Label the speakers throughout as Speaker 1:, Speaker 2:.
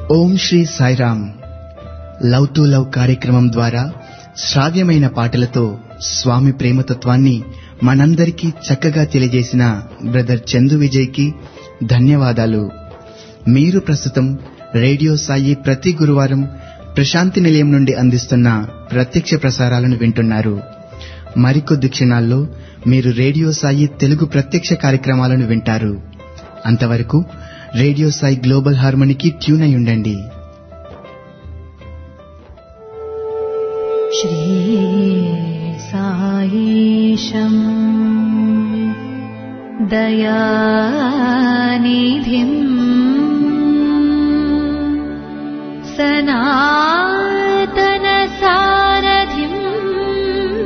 Speaker 1: Om Sri Sairam love to love కార్యక్రమం ద్వారా శ్రావ్యమైన పాటలతో స్వామి ప్రేమతత్వాన్ని మనందరికీ చక్కగా తెలియజేసిన బ్రదర్ చందు విజయ్కి ధన్యవాదాలు మీరు ప్రస్తుతం రేడియో సాయి ప్రతి గురువారం ప్రశాంతి నిలయం నుండి అందిస్తున్న ప్రత్యక్ష ప్రసారాలను వింటున్నారు మరికొద్ది క్షణాల్లో మీరు రేడియో సాయి తెలుగు ప్రత్యక్ష కార్యక్రమాలను వింటారు అంతవరకు రేడియో సాయి గ్లోబల్ హార్మనీకి ట్యూన్ అయి ఉండండి
Speaker 2: श्रीसायीशम् दयानिधिम् सनातनसारथिम्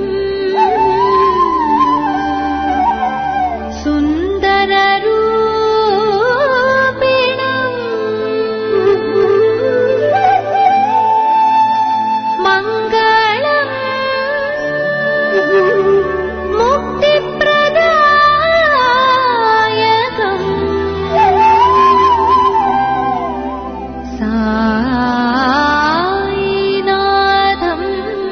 Speaker 2: सुन्दररूपिणम् मङ्गलम् मुक्तिप्रदायकम् सायिनाथम्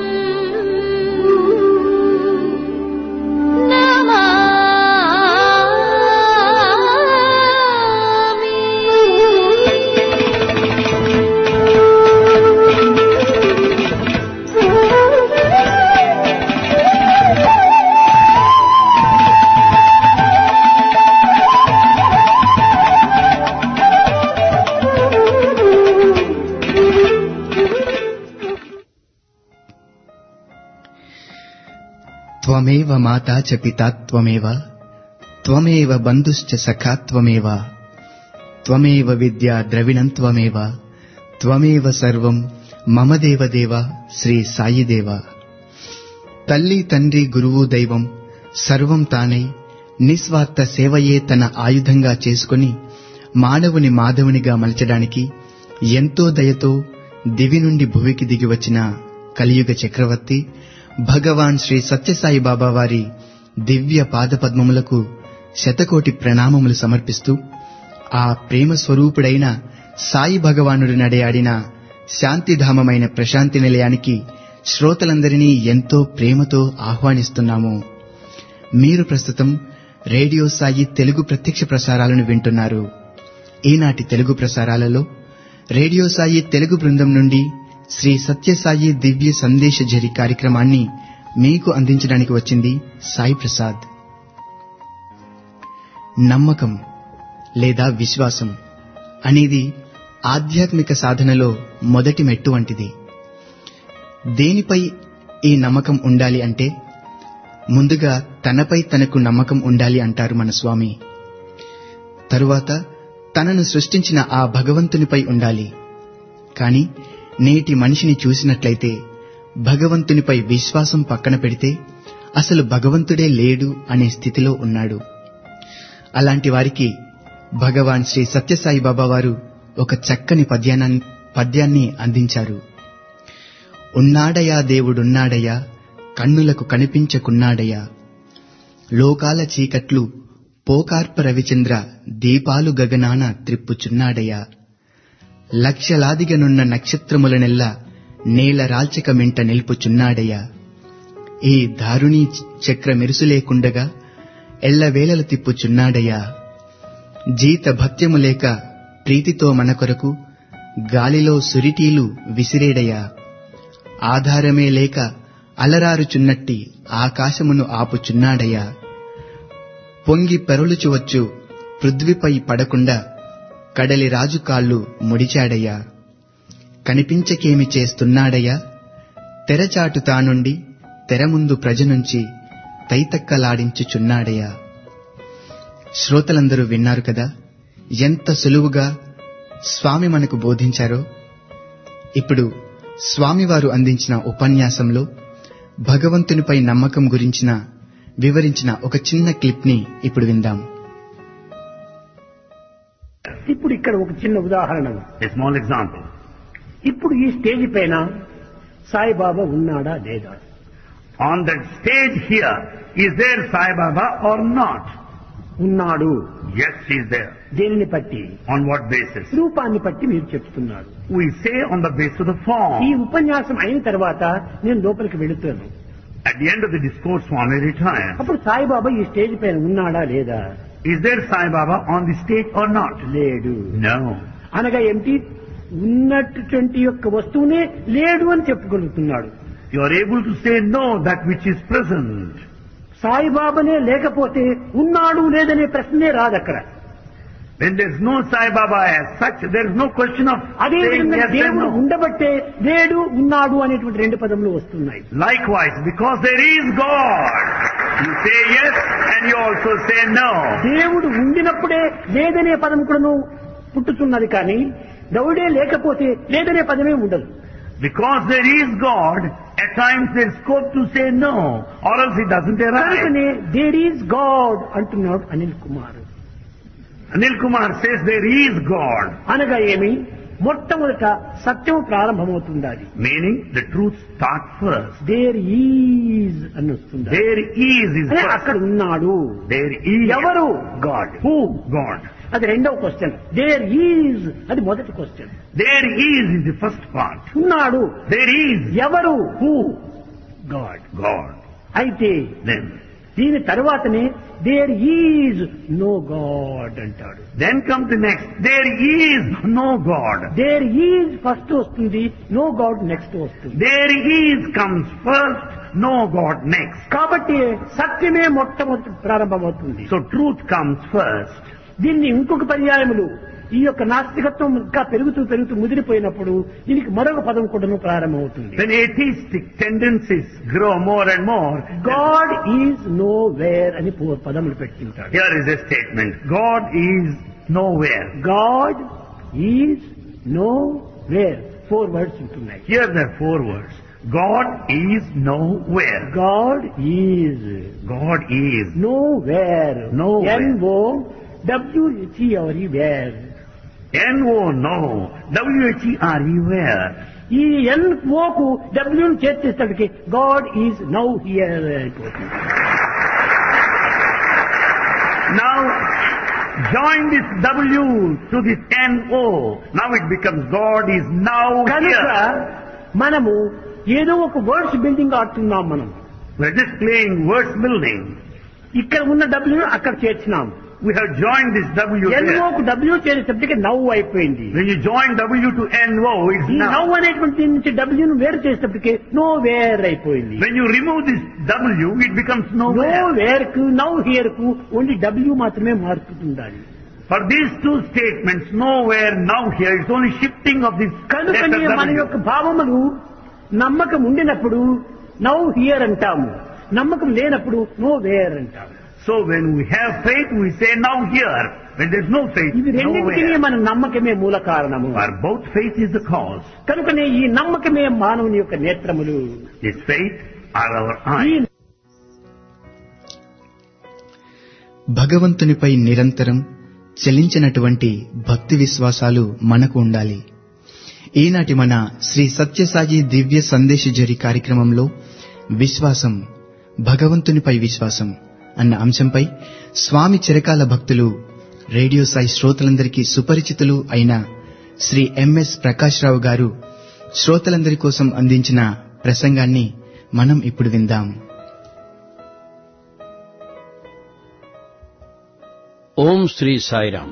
Speaker 1: త్వమేవ మాతా చ పితా త్వమేవ త్వమేవ బంధుశ్చ సఖా త్వమేవ త్వమేవ విద్యా ద్రవిణం త్వమేవ త్వమేవ సర్వం మమ దేవదేవ శ్రీ సాయిదేవ తల్లి తండ్రి గురువు దైవం సర్వం తానై నిస్వార్థ సేవయే తన ఆయుధంగా చేసుకుని మానవుని మాధవునిగా మలచడానికి ఎంతో దయతో దివి నుండి భువికి దిగి వచ్చిన కలియుగ చక్రవర్తి భగవాన్ శ్రీ సత్యసాయి బాబా వారి దివ్య పాదపద్మములకు శతకోటి ప్రణామములు సమర్పిస్తూ ఆ ప్రేమ స్వరూపుడైన సాయి భగవానుడు నడయాడిన శాంతిధామమైన ప్రశాంతి నిలయానికి శ్రోతలందరినీ ఎంతో ప్రేమతో ఆహ్వానిస్తున్నాము మీరు ప్రస్తుతం రేడియో సాయి తెలుగు ప్రత్యక్ష ప్రసారాలను వింటున్నారు ఈనాటి తెలుగు ప్రసారాలలో రేడియో సాయి తెలుగు బృందం నుండి శ్రీ సత్యసాయి దివ్య సందేశ జరి కార్యక్రమాన్ని మీకు అందించడానికి వచ్చింది సాయి ప్రసాద్ నమ్మకం లేదా విశ్వాసం అనేది ఆధ్యాత్మిక సాధనలో మొదటి మెట్టు వంటిది దేనిపై ఈ నమ్మకం ఉండాలి అంటే ముందుగా తనపై తనకు నమ్మకం ఉండాలి అంటారు మన స్వామి తరువాత తనను సృష్టించిన ఆ భగవంతునిపై ఉండాలి కాని నేటి మనిషిని చూసినట్లయితే భగవంతునిపై విశ్వాసం పక్కన పెడితే అసలు భగవంతుడే లేడు అనే స్థితిలో ఉన్నాడు అలాంటి వారికి భగవాన్ శ్రీ సత్యసాయి బాబా వారు ఒక చక్కని పద్యాన్ని పద్యాన్ని అందించారు ఉన్నాడయా దేవుడున్నాడయా కన్నులకు కనిపించకున్నాడయా లోకాల చీకట్లు పోకార్ప రవిచంద్ర దీపాలు గగనాన త్రిప్పుచున్నాడయా లక్షలాదిగనున్న నక్షత్రములనెల్ల నేల రాల్చక మింట నిల్పుచున్నాడయ్యా ఈ దారుణీ చక్ర మెరుసు లేకుండగా ఎల్లవేళల తిప్పుచున్నాడయ్యా జీత భత్యము లేక ప్రీతితో మన కొరకు గాలిలో సురిటీలు విసిరేడయ్యా ఆధారమే లేక అలరారుచున్నట్టి ఆకాశమును ఆపుచున్నాడయ్యా పొంగి పెరలుచువచ్చు పృథ్వీపై పడకుండా కడలి రాజు కాళ్ళు ముడిచాడయ్యా కనిపించకేమి చేస్తున్నాడయ్యా తెరచాటు తానుండి తెర ముందు ప్రజ నుంచి తైతక్కలాడించుచున్నాడయ్యా శ్రోతలందరూ విన్నారు కదా ఎంత సులువుగా స్వామి మనకు బోధించారో ఇప్పుడు స్వామివారు అందించిన ఉపన్యాసంలో భగవంతునిపై నమ్మకం గురించిన వివరించిన ఒక చిన్న క్లిప్ ని ఇప్పుడు విందాం
Speaker 3: ఇప్పుడు ఇక్కడ ఒక చిన్న ఉదాహరణ
Speaker 4: A small example.
Speaker 3: ఇప్పుడు ఈ స్టేజ్ పైన సాయిబాబా ఉన్నాడా లేదా
Speaker 4: On that stage here, is there Sai Baba or not?
Speaker 3: ఉన్నాడు
Speaker 4: Yes, she is there.
Speaker 3: దేనిని బట్టి
Speaker 4: On what basis?
Speaker 3: రూపాన్ని బట్టి మీరు చెప్తున్నారు
Speaker 4: We say on the basis of the
Speaker 3: ఈ
Speaker 4: form.
Speaker 3: ఉపన్యాసం అయిన తర్వాత నేను లోపలికి వెళుతాను
Speaker 4: At the end of the discourse, Swami retires.
Speaker 3: అప్పుడు సాయిబాబా ఈ స్టేజ్ పైన ఉన్నాడా లేదా
Speaker 4: Is there Sai Baba on the stage or not?
Speaker 3: లేడు
Speaker 4: No.
Speaker 3: అనగా ఏమిటి ఉన్నటువంటి యొక్క వస్తువునే లేడు అని చెప్పుగలుగుతున్నాడు
Speaker 4: You are able to say no, that which is present.
Speaker 3: సాయిబాబానే లేకపోతే ఉన్నాడు లేదనే ప్రశ్నే రాదు అక్కడ
Speaker 4: When there is no Sai Baba as such, there is no question of
Speaker 3: అదే
Speaker 4: saying
Speaker 3: విధంగా
Speaker 4: yes and
Speaker 3: దేవుడు
Speaker 4: no.
Speaker 3: ఉండబట్టే లేడు ఉన్నాడు అనేటువంటి రెండు పదములు వస్తున్నాయి
Speaker 4: Likewise, because there is God, you say yes and you also say no.
Speaker 3: దేవుడు ఉండినప్పుడే లేదనే పదం కూడాను పుట్టుతున్నది కానీ దేవుడే లేకపోతే లేదనే పదమే ఉండదు
Speaker 4: Because there is God, at times there is scope to say no, or else it doesn't arise.
Speaker 3: కనుకనే దేర్ ఈజ్ గాడ్ అంటున్నాడు Anil Kumar
Speaker 4: Anil Kumar says there is God,
Speaker 3: అనగా ఏమి మొట్టమొదట సత్యం ప్రారంభమవుతుంది అది
Speaker 4: meaning the truth starts first.
Speaker 3: There is అని వస్తుంది
Speaker 4: There is is
Speaker 3: అదే
Speaker 4: first.
Speaker 3: అక్కడ ఉన్నాడు
Speaker 4: There is
Speaker 3: ఎవరు గాడ్
Speaker 4: who God.
Speaker 3: అది రెండవ క్వశ్చన్ దేర్ ఈజ్ అది మొదటి question
Speaker 4: There is is the first part.
Speaker 3: ఉన్నాడు
Speaker 4: There is
Speaker 3: ఎవరు హూ గాడ్
Speaker 4: God.
Speaker 3: అయితే
Speaker 4: Then,
Speaker 3: దీని తర్వాతనే దేర్ ఈజ్ నో గాడ్ అంటాడు
Speaker 4: then comes the next. There is no God.
Speaker 3: There is first వస్తుంది no God next వస్తుంది
Speaker 4: There is comes first, no God next.
Speaker 3: కాబట్టి సత్యమే మొట్టమొదటి ప్రారంభమవుతుంది
Speaker 4: So truth comes first.
Speaker 3: దీన్ని ఇంకొక పర్యాయములు ఈ యొక్క నాస్తికత్వం ఇంకా పెరుగుతూ పెరుగుతూ ముదిరిపోయినప్పుడు దీనికి మరొక పదం కూడాను ప్రారంభమవుతుంది
Speaker 4: When atheistic tendencies grow more and more,
Speaker 3: God is no where అని పో- పదములు పెట్టింటాడు
Speaker 4: here is a statement. God is nowhere.
Speaker 3: God is no where four words ఉంటున్నాయి
Speaker 4: Here there are four words. God is nowhere.
Speaker 3: God is
Speaker 4: God is.
Speaker 3: No where
Speaker 4: Nowhere.
Speaker 3: N O W H E R E where
Speaker 4: N-O, no. W-H-E-R-E, where?
Speaker 3: ఈ N ఓకు డబ్ల్యూని చేర్చేసరికి God is now here అయిపోతుంది
Speaker 4: Now, join this W to this N-O. Now it becomes God is now
Speaker 3: కనుక
Speaker 4: here.
Speaker 3: మనము ఏదో ఒక words building ఆడుతున్నాం మనం
Speaker 4: We're just playing words building.
Speaker 3: ఇక్కడ ఉన్న డబ్ల్యూ అక్కడ చేర్చినాం
Speaker 4: We have joined this W here.
Speaker 3: ఎన్ఓకు డబ్ల్యూ చేసేటప్పటికి నవ్వు అయిపోయింది
Speaker 4: When you join W to N-O, it's
Speaker 3: ఈ
Speaker 4: now.
Speaker 3: నవ్వు అనేటువంటి దీని నుంచి డబ్ల్యూను వేరు చేసేటప్పటికి నో వేర్ అయిపోయింది
Speaker 4: When you remove this W, it becomes
Speaker 3: no
Speaker 4: nowhere.
Speaker 3: Where కు నౌ హియర్ కు ఓన్లీ డబ్ల్యూ మాత్రమే మారుతుండాలి
Speaker 4: For these two statements, nowhere, now here, it's only shifting of this
Speaker 3: కనుకనే
Speaker 4: letter
Speaker 3: మన
Speaker 4: W.
Speaker 3: యొక్క భావములు నమ్మకం ఉండినప్పుడు నౌ హియర్ అంటాము నమ్మకం లేనప్పుడు నో వేర్ అంటాము
Speaker 4: So when we have faith, we say now here. When there's no faith,
Speaker 3: ఇవి రెండింటికి
Speaker 4: nowhere.
Speaker 3: మన నమ్మకమే మూల కారణము
Speaker 4: For both faith is the cause.
Speaker 3: కనుకనే ఈ నమ్మకమే మానవుని యొక్క నేత్రములు
Speaker 4: This faith are our
Speaker 3: ఈ
Speaker 4: eyes.
Speaker 1: భగవంతునిపై నిరంతరం చలించినటువంటి భక్తి విశ్వాసాలు మనకు ఉండాలి ఈనాటి మన శ్రీ సత్యసాయి దివ్య సందేశ జరి కార్యక్రమంలో విశ్వాసం భగవంతునిపై విశ్వాసం అన్న అంశంపై స్వామి చిరకాల భక్తులు రేడియో సాయి శ్రోతలందరికీ సుపరిచితులు అయిన శ్రీ ఎంఎస్ ప్రకాష్ రావు గారు శ్రోతలందరి కోసం అందించిన ప్రసంగాన్ని మనం ఇప్పుడు విందాం
Speaker 5: ఓం శ్రీ సాయిరాం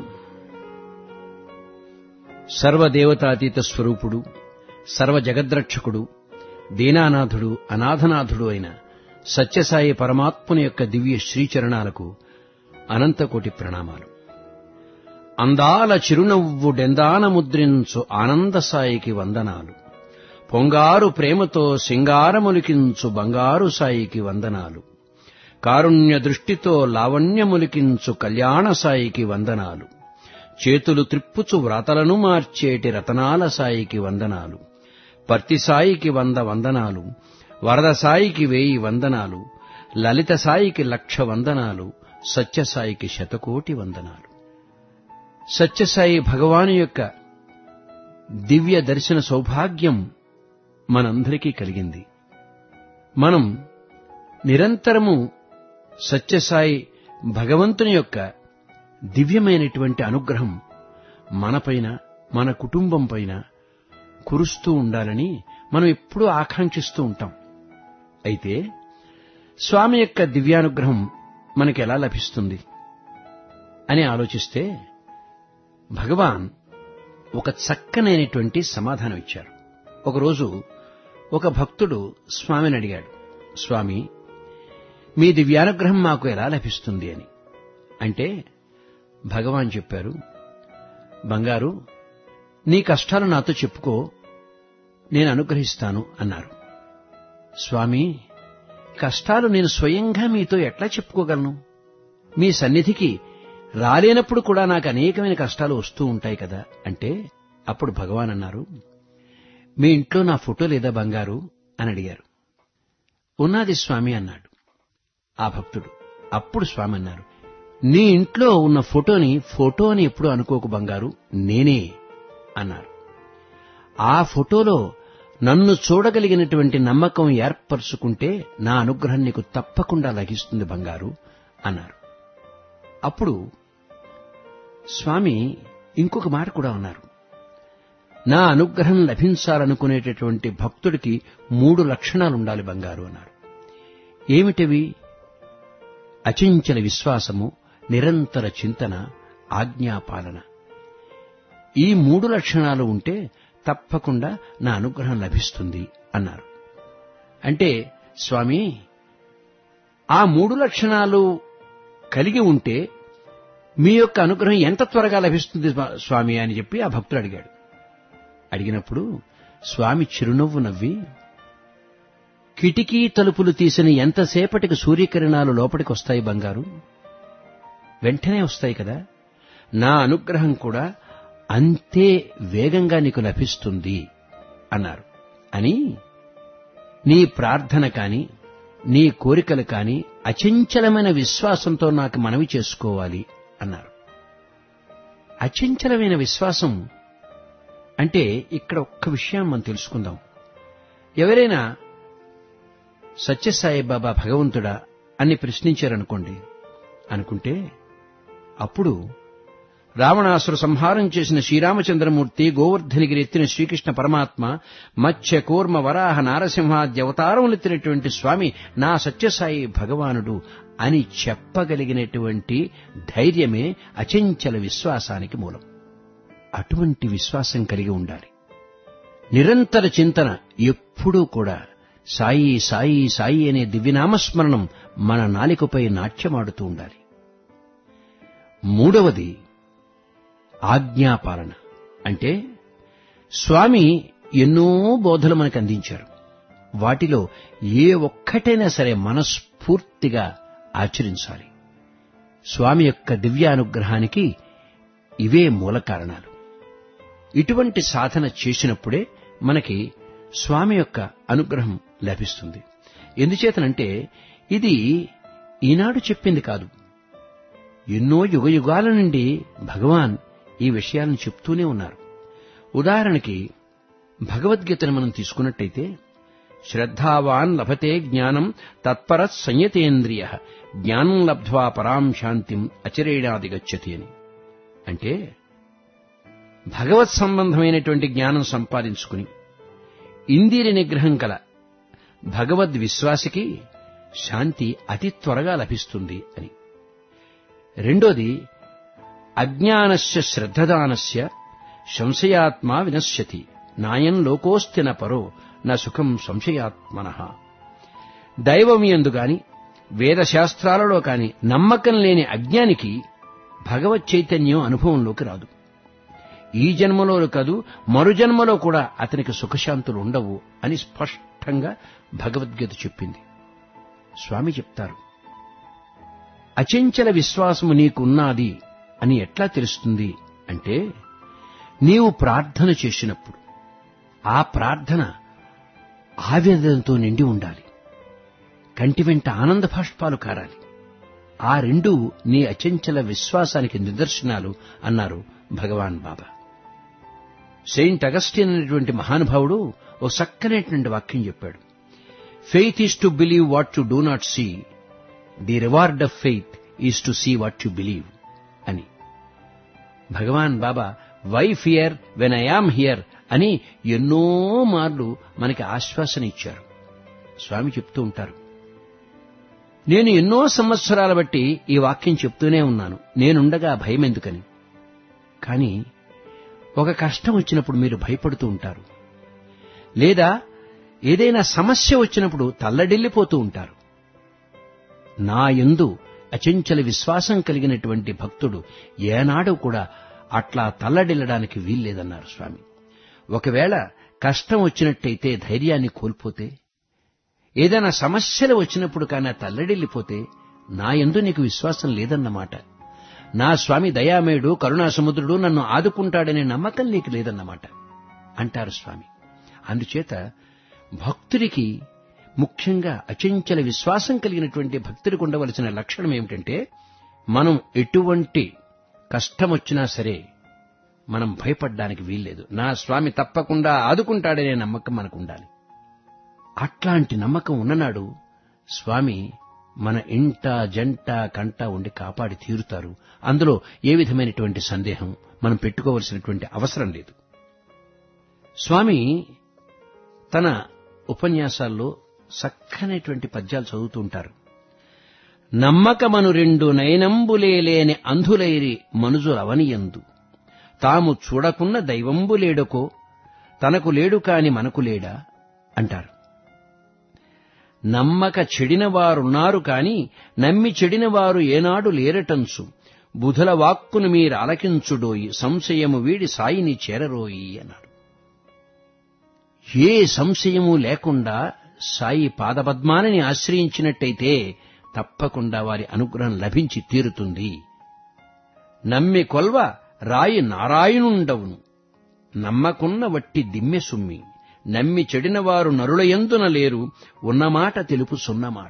Speaker 5: సర్వదేవతాతీత స్వరూపుడు సర్వ జగద్రక్షకుడు దీనానాథుడు అనాథనాథుడు అయిన సత్యసాయి పరమాత్ముని యొక్క దివ్య శ్రీచరణాలకు అనంతకోటి ప్రణామాలు అందాల చిరునవ్వుడెందాన ముద్రించు ఆనందసాయికి వందనాలు పొంగారు ప్రేమతో సింగారములికించు బంగారు సాయికి వందనాలు కారుణ్య దృష్టితో లావణ్యములికించు కళ్యాణ సాయికి వందనాలు చేతులు త్రిప్పుచు వ్రాతలను మార్చేటి రతనాల సాయికి వందనాలు పర్తి సాయికి వంద వందనాలు వరద సాయికి వేయి వందనాలు లలిత సాయికి లక్ష వందనాలు సత్యసాయికి శతకోటి వందనాలు సత్యసాయి భగవాను యొక్క దివ్య దర్శన సౌభాగ్యం మనందరికీ కలిగింది మనం నిరంతరము సత్యసాయి భగవంతుని యొక్క దివ్యమైనటువంటి అనుగ్రహం మనపైన మన కుటుంబం పైన కురుస్తూ ఉండాలని మనం ఎప్పుడూ ఆకాంక్షిస్తూ ఉంటాం అయితే స్వామి యొక్క దివ్యానుగ్రహం మనకి ఎలా లభిస్తుంది అని ఆలోచిస్తే భగవాన్ ఒక చక్కనైనటువంటి సమాధానం ఇచ్చారు ఒకరోజు ఒక భక్తుడు స్వామిని అడిగాడు స్వామి మీ దివ్యానుగ్రహం మాకు ఎలా లభిస్తుంది అని అంటే భగవాన్ చెప్పారు బంగారు నీ కష్టాలు నాతో చెప్పుకో నేను అనుగ్రహిస్తాను అన్నారు స్వామి కష్టాలు నేను స్వయంగా మీతో ఎట్లా చెప్పుకోగలను మీ సన్నిధికి రాలేనప్పుడు కూడా నాకు అనేకమైన కష్టాలు వస్తూ ఉంటాయి కదా అంటే అప్పుడు భగవాన్ అన్నారు మీ ఇంట్లో నా ఫోటో లేదా బంగారు అని అడిగారు ఉన్నది స్వామి అన్నాడు ఆ భక్తుడు అప్పుడు స్వామి అన్నారు నీ ఇంట్లో ఉన్న ఫోటోని ఫోటో అని ఎప్పుడు అనుకోకు బంగారు నేనే అన్నారు ఆ ఫోటోలో నన్ను చూడగలిగినటువంటి నమ్మకం ఏర్పరుచుకుంటే నా అనుగ్రహం నీకు తప్పకుండా లభిస్తుంది బంగారు అన్నారు అప్పుడు స్వామి ఇంకొక మాట కూడా అన్నారు నా అనుగ్రహం లభించాలనుకునేటటువంటి భక్తుడికి మూడు లక్షణాలుండాలి బంగారు అన్నారు ఏమిటవి అచంచల విశ్వాసము నిరంతర చింతన ఆజ్ఞాపాలన ఈ మూడు లక్షణాలు ఉంటే తప్పకుండా నా అనుగ్రహం లభిస్తుంది అన్నారు అంటే స్వామి ఆ మూడు లక్షణాలు కలిగి ఉంటే మీ యొక్క అనుగ్రహం ఎంత త్వరగా లభిస్తుంది స్వామి అని చెప్పి ఆ భక్తుడు అడిగాడు అడిగినప్పుడు స్వామి చిరునవ్వు నవ్వి కిటికీ తలుపులు తీసిన ఎంతసేపటికి సూర్యకిరణాలు లోపలికి వస్తాయి బంగారు వెంటనే వస్తాయి కదా నా అనుగ్రహం కూడా అంతే వేగంగా నీకు లభిస్తుంది అన్నారు అని నీ ప్రార్థన కాని నీ కోరికలు కాని అచంచలమైన విశ్వాసంతో నాకు మనవి చేసుకోవాలి అన్నారు అచంచలమైన విశ్వాసం అంటే ఇక్కడ ఒక్క విషయం మనం తెలుసుకుందాం ఎవరైనా సత్యసాయి బాబా భగవంతుడా అని ప్రశ్నించారనుకోండి అనుకుంటే అప్పుడు రావణాసుర సంహారం చేసిన శ్రీరామచంద్రమూర్తి గోవర్ధనిగిరి ఎత్తిన శ్రీకృష్ణ పరమాత్మ మత్స్య కూర్మ వరాహ నారసింహాద్య అవతారములెత్తినటువంటి స్వామి నా సత్యసాయి భగవానుడు అని చెప్పగలిగినటువంటి ధైర్యమే అచంచల విశ్వాసానికి మూలం అటువంటి విశ్వాసం కలిగి ఉండాలి నిరంతర చింతన ఎప్పుడూ కూడా సాయి సాయి సాయి అనే దివ్యనామస్మరణం మన నాలికపై నాట్యమాడుతూ ఉండాలి మూడవది ఆజ్ఞాపాలన అంటే స్వామి ఎన్నో బోధలు మనకు అందించారు వాటిలో ఏ ఒక్కటైనా సరే మనస్ఫూర్తిగా ఆచరించాలి స్వామి యొక్క దివ్యానుగ్రహానికి ఇవే మూల కారణాలు ఇటువంటి సాధన చేసినప్పుడే మనకి స్వామి యొక్క అనుగ్రహం లభిస్తుంది ఎందుచేతనంటే ఇది ఈనాడు చెప్పింది కాదు ఎన్నో యుగ యుగాల నుండి భగవాన్ ఈ విషయాలను చెప్తూనే ఉన్నారు ఉదాహరణకి భగవద్గీతను మనం తీసుకున్నట్టయితే శ్రద్ధావాన్ లభతే జ్ఞానం తత్పర సంయతేంద్రియ జ్ఞానం లబ్ధ్వా పరాం శాంతిం అచరేణాది గచ్చతి అని అంటే భగవత్ సంబంధమైనటువంటి జ్ఞానం సంపాదించుకుని ఇందిరి నిగ్రహం కల భగవద్ విశ్వాసికి శాంతి అతి త్వరగా లభిస్తుంది అని రెండోది అజ్ఞానస్య శ్రద్ధదానస్య సంశయాత్మా వినశ్యతి నాయం లోకోస్తి న పరో న సుఖం సంశయాత్మన దైవం ఎందు గాని వేదశాస్త్రాలలో కాని నమ్మకం లేని అజ్ఞానికి భగవత్ చైతన్యం అనుభవంలోకి రాదు ఈ జన్మలో కాదు మరు జన్మలో కూడా అతనికి సుఖశాంతులు ఉండవు అని స్పష్టంగా భగవద్గీత చెప్పింది స్వామి చెప్తారు అచంచల విశ్వాసము నీకున్నది అని ఎట్లా తెలుస్తుంది అంటే నీవు ప్రార్థన చేసినప్పుడు ఆ ప్రార్థన ఆవేదనతో నిండి ఉండాలి కంటి వెంట ఆనంద భాష్పాలు కారాలి ఆ రెండు నీ అచంచల విశ్వాసానికి నిదర్శనాలు అన్నారు భగవాన్ బాబా సెయింట్ అగస్టిన్ అనేటువంటి మహానుభావుడు ఓ చక్కనేటువంటి వాక్యం చెప్పాడు faith is to believe what you do not see the reward of faith is to see what you believe అని Bhagavan Baba why fear when I am here అని ఎన్నో మార్లు మనకి ఆశ్వాసన ఇచ్చారు స్వామి చెప్తూ ఉంటారు నేను ఎన్నో సంవత్సరాల బట్టి ఈ వాక్యం చెప్తూనే ఉన్నాను నేనుండగా భయం ఎందుకని కానీ ఒక కష్టం వచ్చినప్పుడు మీరు భయపడుతూ ఉంటారు లేదా ఏదైనా సమస్య వచ్చినప్పుడు తల్లడిల్లిపోతూ ఉంటారు నా యందు అచంచల విశ్వాసం కలిగినటువంటి భక్తుడు ఏనాడు కూడా అట్లా తల్లడిల్లడానికి వీల్లేదన్నారు స్వామి ఒకవేళ కష్టం వచ్చినట్టయితే ధైర్యాన్ని కోల్పోతే ఏదైనా సమస్యలు వచ్చినప్పుడు కానీ తల్లడిల్లిపోతే నా యందు నీకు విశ్వాసం లేదన్నమాట నా స్వామి దయామయుడు కరుణా సముద్రుడు నన్ను ఆదుకుంటాడనే నమ్మకం నీకు లేదన్నమాట అంటారు స్వామి అందుచేత భక్తుడికి ముఖ్యంగా అచంచల విశ్వాసం కలిగినటువంటి భక్తుడికి ఉండవలసిన లక్షణం ఏమిటంటే మనం ఎటువంటి కష్టం వచ్చినా సరే మనం భయపడడానికి వీల్లేదు నా స్వామి తప్పకుండా ఆదుకుంటాడనే నమ్మకం మనకు ఉండాలి అట్లాంటి నమ్మకం ఉన్ననాడు స్వామి మన ఇంట జంట కంట ఉండి కాపాడి తీరుతారు అందులో ఏ విధమైనటువంటి సందేహం మనం పెట్టుకోవలసినటువంటి అవసరం లేదు స్వామి తన ఉపన్యాసాల్లో చక్కనటువంటి పద్యాలు చదువుతూ ఉంటారు నమ్మకమను రెండు నయనంబులేలేని అంధులైరి మనుజులవనియందు తాము చూడకున్న దైవంబులేడుకో తనకు లేడు కాని మనకు లేడా అంటారు నమ్మక చెడిన వారున్నారు కాని నమ్మి చెడిన వారు ఏనాడు లేరటంచు బుధల వాక్కును మీరు అలకించుడోయి సంశయము వీడి సాయిని చేరరోయి అన్నాడు ఏ సంశయము లేకుండా సాయి పాదపద్మాలని ఆశ్రయించినట్టయితే తప్పకుండా వారి అనుగ్రహం లభించి తీరుతుంది నమ్మి కొల్వ రాయి నారాయణుండవును నమ్మకున్న వట్టి దిమ్మె సుమ్మి నమ్మి చెడినవారు నరులయందున లేరు ఉన్నమాట తెలుపు సున్నమాట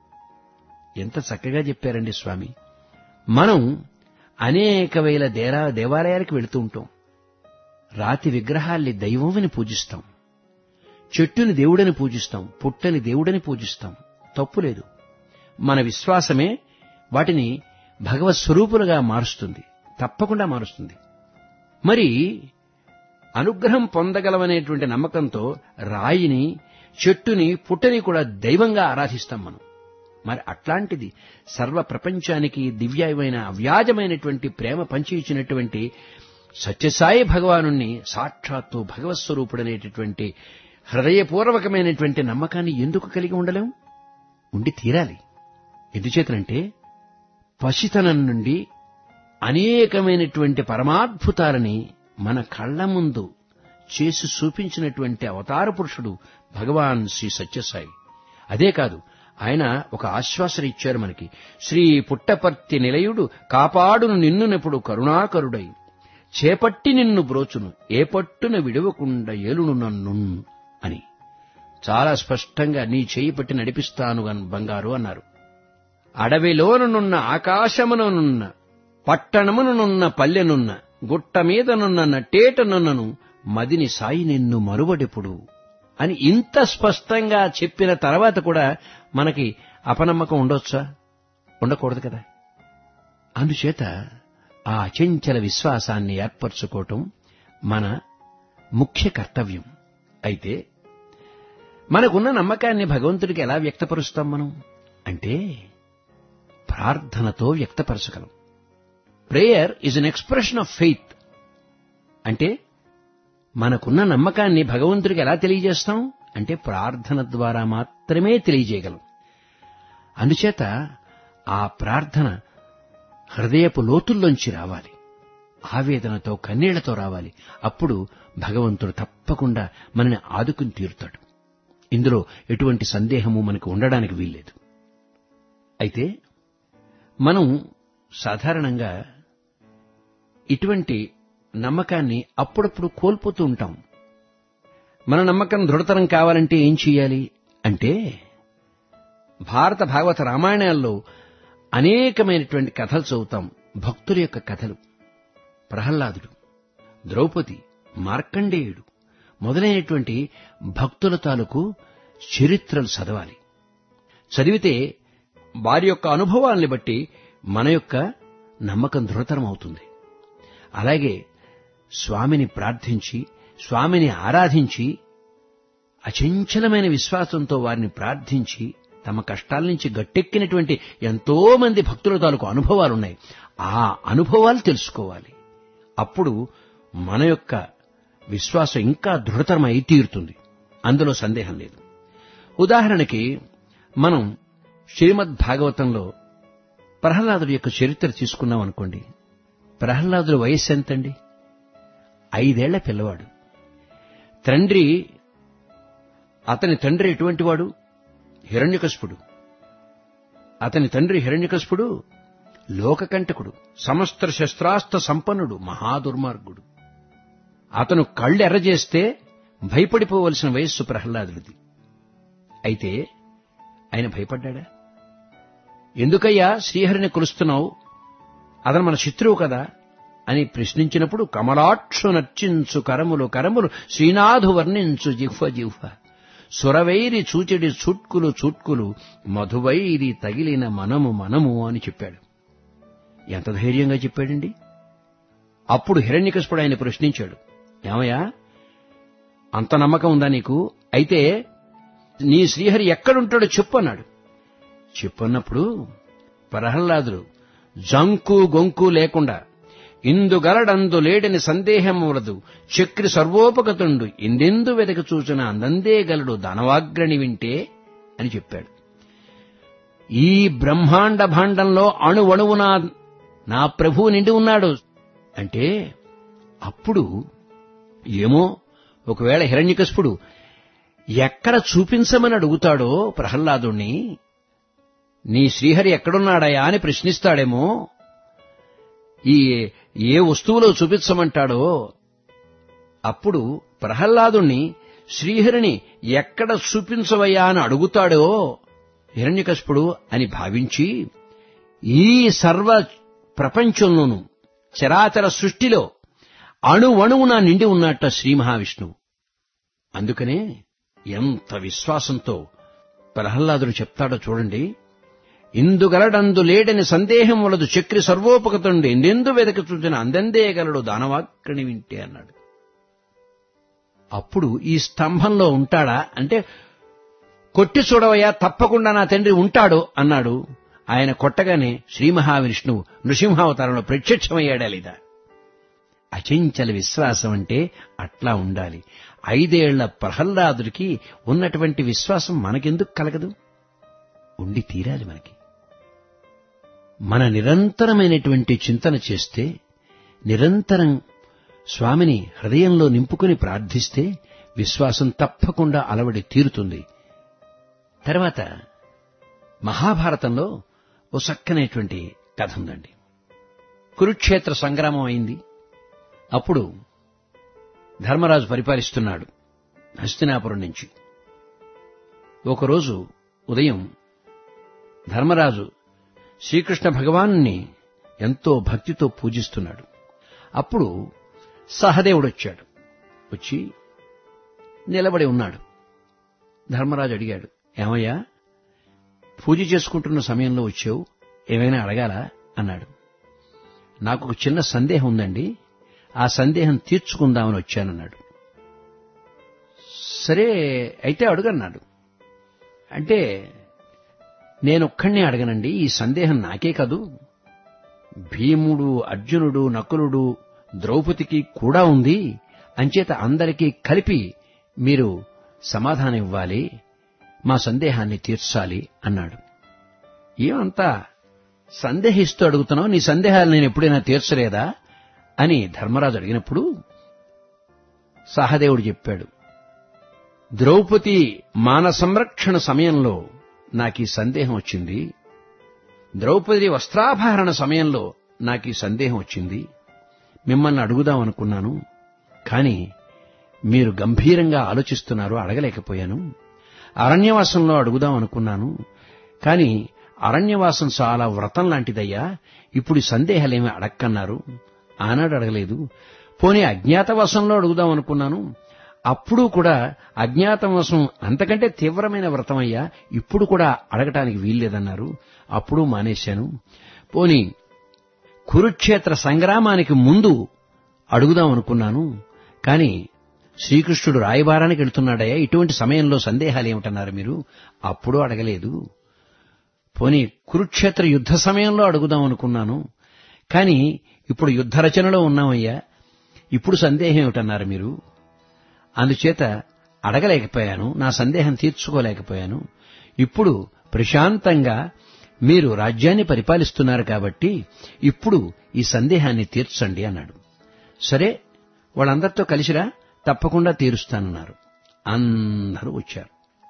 Speaker 5: ఎంత చక్కగా చెప్పారండి స్వామి మనం అనేక వేల దేరా దేవాలయాలకు వెళుతూ ఉంటాం రాతి విగ్రహాల్ని దైవమని పూజిస్తాం చెట్టుని దేవుడని పూజిస్తాం పుట్టని దేవుడని పూజిస్తాం తప్పులేదు మన విశ్వాసమే వాటిని భగవత్ స్వరూపులుగా మారుస్తుంది తప్పకుండా మారుస్తుంది మరి అనుగ్రహం పొందగలమనేటువంటి నమ్మకంతో రాయిని చెట్టుని పుట్టని కూడా దైవంగా ఆరాధిస్తాం మనం మరి అట్లాంటిది సర్వ ప్రపంచానికి దివ్యమైన అవ్యాజమైనటువంటి ప్రేమ పంచి ఇచ్చినటువంటి సత్యసాయి భగవాను సాక్షాత్తు భగవత్ స్వరూపుడనేటటువంటి హృదయపూర్వకమైనటువంటి నమ్మకాన్ని ఎందుకు కలిగి ఉండలేం ఉండి తీరాలి ఎందుచేతనంటే పసితనం నుండి అనేకమైనటువంటి పరమాద్భుతాలని మన కళ్ల ముందు చేసి చూపించినటువంటి అవతార పురుషుడు భగవాన్ శ్రీ సత్యసాయి అదే కాదు ఆయన ఒక ఆశ్వాసన ఇచ్చారు మనకి శ్రీ పుట్టపర్తి నిలయుడు కాపాడును నిన్నునెప్పుడు కరుణాకరుడై చేపట్టి నిన్ను బ్రోచును ఏ పట్టున విడవకుండా ఏలును నన్ను అని చాలా స్పష్టంగా నీ చేయి పట్టి నడిపిస్తాను గన్- బంగారు అన్నారు అడవిలోనున్న ఆకాశముననున్న పట్టణమునున్న పల్లెనున్న గుట్ట మీదనున్న నట్టేటనున్నను మదిని సాయి నిన్ను మరువడెప్పుడు అని ఇంత స్పష్టంగా చెప్పిన తర్వాత కూడా మనకి అపనమ్మకం ఉండొచ్చా ఉండకూడదు కదా అందుచేత ఆ అచంచల విశ్వాసాన్ని ఏర్పరచుకోవటం మన ముఖ్య కర్తవ్యం అయితే మనకున్న నమ్మకాన్ని భగవంతుడికి ఎలా వ్యక్తపరుస్తాం మనం అంటే ప్రార్థనతో వ్యక్తపరచగలం prayer is an expression of faith అంటే మనకున్న నమ్మకాన్ని భగవంతుడికి ఎలా తెలియజేస్తాం అంటే ప్రార్థన ద్వారా మాత్రమే తెలియజేయగలం అందుచేత ఆ ప్రార్థన హృదయపు లోతుల్లోంచి రావాలి ఆవేదనతో కన్నీళ్లతో రావాలి అప్పుడు భగవంతుడు తప్పకుండా మనని ఆదుకుని తీరుతాడు ఇందులో ఎటువంటి సందేహము మనకు ఉండడానికి వీల్లేదు అయితే మనం సాధారణంగా ఇటువంటి నమ్మకాన్ని అప్పుడప్పుడు కోల్పోతూ ఉంటాం మన నమ్మకం దృఢతరం కావాలంటే ఏం చేయాలి అంటే భారత భాగవత రామాయణాల్లో అనేకమైనటువంటి కథలు చదువుతాం భక్తుల యొక్క కథలు ప్రహ్లాదుడు ద్రౌపది మార్కండేయుడు మొదలైనటువంటి భక్తుల తాలూకు చరిత్రలు చదవాలి చదివితే వారి యొక్క అనుభవాల్ని బట్టి మన యొక్క నమ్మకం దృఢతరం అవుతుంది అలాగే స్వామిని ప్రార్థించి స్వామిని ఆరాధించి అచంచలమైన విశ్వాసంతో వారిని ప్రార్థించి తమ కష్టాల నుంచి గట్టెక్కినటువంటి ఎంతో మంది భక్తుల తాలూకు అనుభవాలున్నాయి ఆ అనుభవాలు తెలుసుకోవాలి అప్పుడు మన యొక్క విశ్వాసం ఇంకా దృఢతరం అయి తీరుతుంది అందులో సందేహం లేదు ఉదాహరణకి మనం శ్రీమద్ భాగవతంలో ప్రహ్లాదుడి యొక్క చరిత్ర తీసుకున్నాం అనుకోండి ప్రహ్లాదుడి వయస్సు ఎంతండి ఐదేళ్ల పిల్లవాడు తండ్రి అతని తండ్రి ఎటువంటి వాడు హిరణ్యకశిపుడు అతని తండ్రి హిరణ్యకశిపుడు లోకకంటకుడు సమస్త శస్త్రాస్త్ర సంపన్నుడు మహాదుర్మార్గుడు అతను కళ్ళు ఎర్రజేస్తే భయపడిపోవలసిన వయస్సు ప్రహ్లాదుడిది అయితే ఆయన భయపడ్డా ఎందుకయ్యా శ్రీహరిని కొలుస్తున్నావు అతను మన శత్రువు కదా అని ప్రశ్నించినప్పుడు కమలాక్షు నర్చించు కరములు కరములు శ్రీనాథు వర్ణించు జిహ్వ జిహ్వ సురవైరి చూచెడి చుట్కులు చుట్కులు మధువైరి తగిలిన మనము మనము అని చెప్పాడు ఎంత ధైర్యంగా చెప్పాడండి అప్పుడు హిరణ్యకశిపుడు ఆయన ప్రశ్నించాడు ఏమయ్యా అంత నమ్మకం ఉందా నీకు అయితే నీ శ్రీహరి ఎక్కడుంటాడో చెప్పు అన్నాడు చెప్పన్నప్పుడు ప్రహ్లాదుడు జంకు గొంకు లేకుండా ఇందుగలడందు లేడని సందేహం వలదు చక్రి సర్వోపగతుండు ఇందెందు వెదక చూచిన అందందే గలడు ధనవాగ్రణి వింటే అని చెప్పాడు ఈ బ్రహ్మాండ భాండంలో అణువణువున నా ప్రభువు నిండి ఉన్నాడు అంటే అప్పుడు ఏమో ఒకవేళ హిరణ్యకశిపుడు ఎక్కడ చూపించమని అడుగుతాడో ప్రహ్లాదుణ్ణి నీ శ్రీహరి ఎక్కడున్నాడయా అని ప్రశ్నిస్తాడేమో ఈ ఏ వస్తువులో చూపించమంటాడో అప్పుడు ప్రహ్లాదుణ్ణి శ్రీహరిని ఎక్కడ చూపించవయ్యా అని అడుగుతాడో హిరణ్యకశిపుడు అని భావించి ఈ సర్వ ప్రపంచంలోనూ చరాచర సృష్టిలో అణువణువున నిండి ఉన్నట్ట శ్రీ మహావిష్ణువు అందుకనే ఎంత విశ్వాసంతో ప్రహ్లాదుడు చెప్తాడో చూడండి ఇందుగలడందు లేడని సందేహం వలదు చక్రి సర్వోపగతుండి ఎందెందు వెదక చూచిన అందందేయగలడు దానవాక్రిని వింటే అన్నాడు అప్పుడు ఈ స్తంభంలో ఉంటాడా అంటే కొట్టి చూడవయ్యా తప్పకుండా నా తండ్రి ఉంటాడు అన్నాడు ఆయన కొట్టగానే శ్రీ మహావిష్ణువు నృసింహావతారంలో ప్రత్యక్షమయ్యాడా లేదా అచంచల విశ్వాసం అంటే అట్లా ఉండాలి ఐదేళ్ల ప్రహ్లాదుడికి ఉన్నటువంటి విశ్వాసం మనకెందుకు కలగదు ఉండి తీరాలి మనకి మన నిరంతరమైనటువంటి చింతన చేస్తే నిరంతరం స్వామిని హృదయంలో నింపుకుని ప్రార్థిస్తే విశ్వాసం తప్పకుండా అలవడి తీరుతుంది తర్వాత మహాభారతంలో ఓ చక్కనైనటువంటి కథ ఉందండి కురుక్షేత్ర సంగ్రామం అయింది అప్పుడు ధర్మరాజు పరిపాలిస్తున్నాడు హస్తినాపురం నుంచి ఒకరోజు ఉదయం ధర్మరాజు శ్రీకృష్ణ భగవానుని ఎంతో భక్తితో పూజిస్తున్నాడు అప్పుడు సహదేవుడు వచ్చాడు వచ్చి నిలబడి ఉన్నాడు ధర్మరాజు అడిగాడు ఏమయ్యా పూజ చేసుకుంటున్న సమయంలో వచ్చావు ఏమైనా అడగాలా అన్నాడు నాకు ఒక చిన్న సందేహం ఉందండి ఆ సందేహం తీర్చుకుందామని వచ్చానన్నాడు సరే అయితే అడుగన్నాడు అంటే నేనొక్కడినే అడగనండి ఈ సందేహం నాకే కాదు భీముడు అర్జునుడు నకులుడు ద్రౌపదికి కూడా ఉంది అంచేత అందరికీ కలిపి మీరు సమాధానం ఇవ్వాలి మా సందేహాన్ని తీర్చాలి అన్నాడు ఏమంతా సందేహిస్తూ అడుగుతున్నావు నీ సందేహాలు నేను ఎప్పుడైనా తీర్చలేదా అని ధర్మరాజు అడిగినప్పుడు సహదేవుడు చెప్పాడు ద్రౌపది మాన సంరక్షణ సమయంలో నాకు ఈ సందేహం వచ్చింది ద్రౌపది వస్త్రాభరణ సమయంలో నాకు ఈ సందేహం వచ్చింది మిమ్మల్ని అడుగుదాం అనుకున్నాను కానీ మీరు గంభీరంగా ఆలోచిస్తున్నారు అడగలేకపోయాను అరణ్యవాసంలో అడుగుదాం అనుకున్నాను కానీ అరణ్యవాసం చాలా వ్రతం లాంటిదయ్యా ఇప్పుడు ఈ సందేహాలేమీ అడక్కన్నారు ఆనాడు అడగలేదు పోనీ అజ్ఞాతవాసంలో అడుగుదాం అనుకున్నాను అప్పుడు కూడా అజ్ఞాతవాసం అంతకంటే తీవ్రమైన వ్రతమయ్యా ఇప్పుడు కూడా అడగటానికి వీల్లేదన్నారు అప్పుడు మానేశాను పోనీ కురుక్షేత్ర సంగ్రామానికి ముందు అడుగుదాం అనుకున్నాను కానీ శ్రీకృష్ణుడు రాయబారానికి వెళ్తున్నాడయ్యా ఇటువంటి సమయంలో సందేహాలు ఏమిటన్నారు మీరు అప్పుడు అడగలేదు పోనీ కురుక్షేత్ర యుద్ధ సమయంలో అడుగుదాం అనుకున్నాను కానీ ఇప్పుడు యుద్ధ రచనలో ఉన్నామయ్యా ఇప్పుడు సందేహం ఏమిటన్నారు మీరు అందుచేత అడగలేకపోయాను నా సందేహం తీర్చుకోలేకపోయాను ఇప్పుడు ప్రశాంతంగా మీరు రాజ్యాన్ని పరిపాలిస్తున్నారు కాబట్టి ఇప్పుడు ఈ సందేహాన్ని తీర్చండి అన్నాడు సరే వాళ్ళందరితో కలిసిరా తప్పకుండా తీరుస్తానన్నారు అందరూ వచ్చారు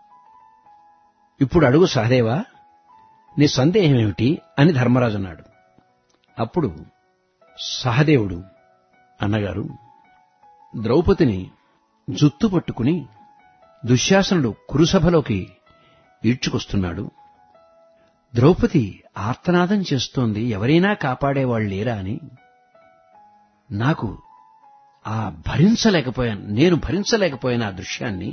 Speaker 5: ఇప్పుడు అడుగు సహదేవా నీ సందేహం ఏమిటి అని ధర్మరాజు అన్నాడు అప్పుడు సహదేవుడు అన్నగారు ద్రౌపదిని జుత్తు పట్టుకుని దుశ్శాసనుడు కురుసభలోకి ఈడ్చుకొస్తున్నాడు ద్రౌపది ఆర్తనాదం చేస్తోంది ఎవరైనా కాపాడేవాళ్ళు లేరా అని నాకు ఆ భరించలేకపోయాను నేను భరించలేకపోయాను ఆ దృశ్యాన్ని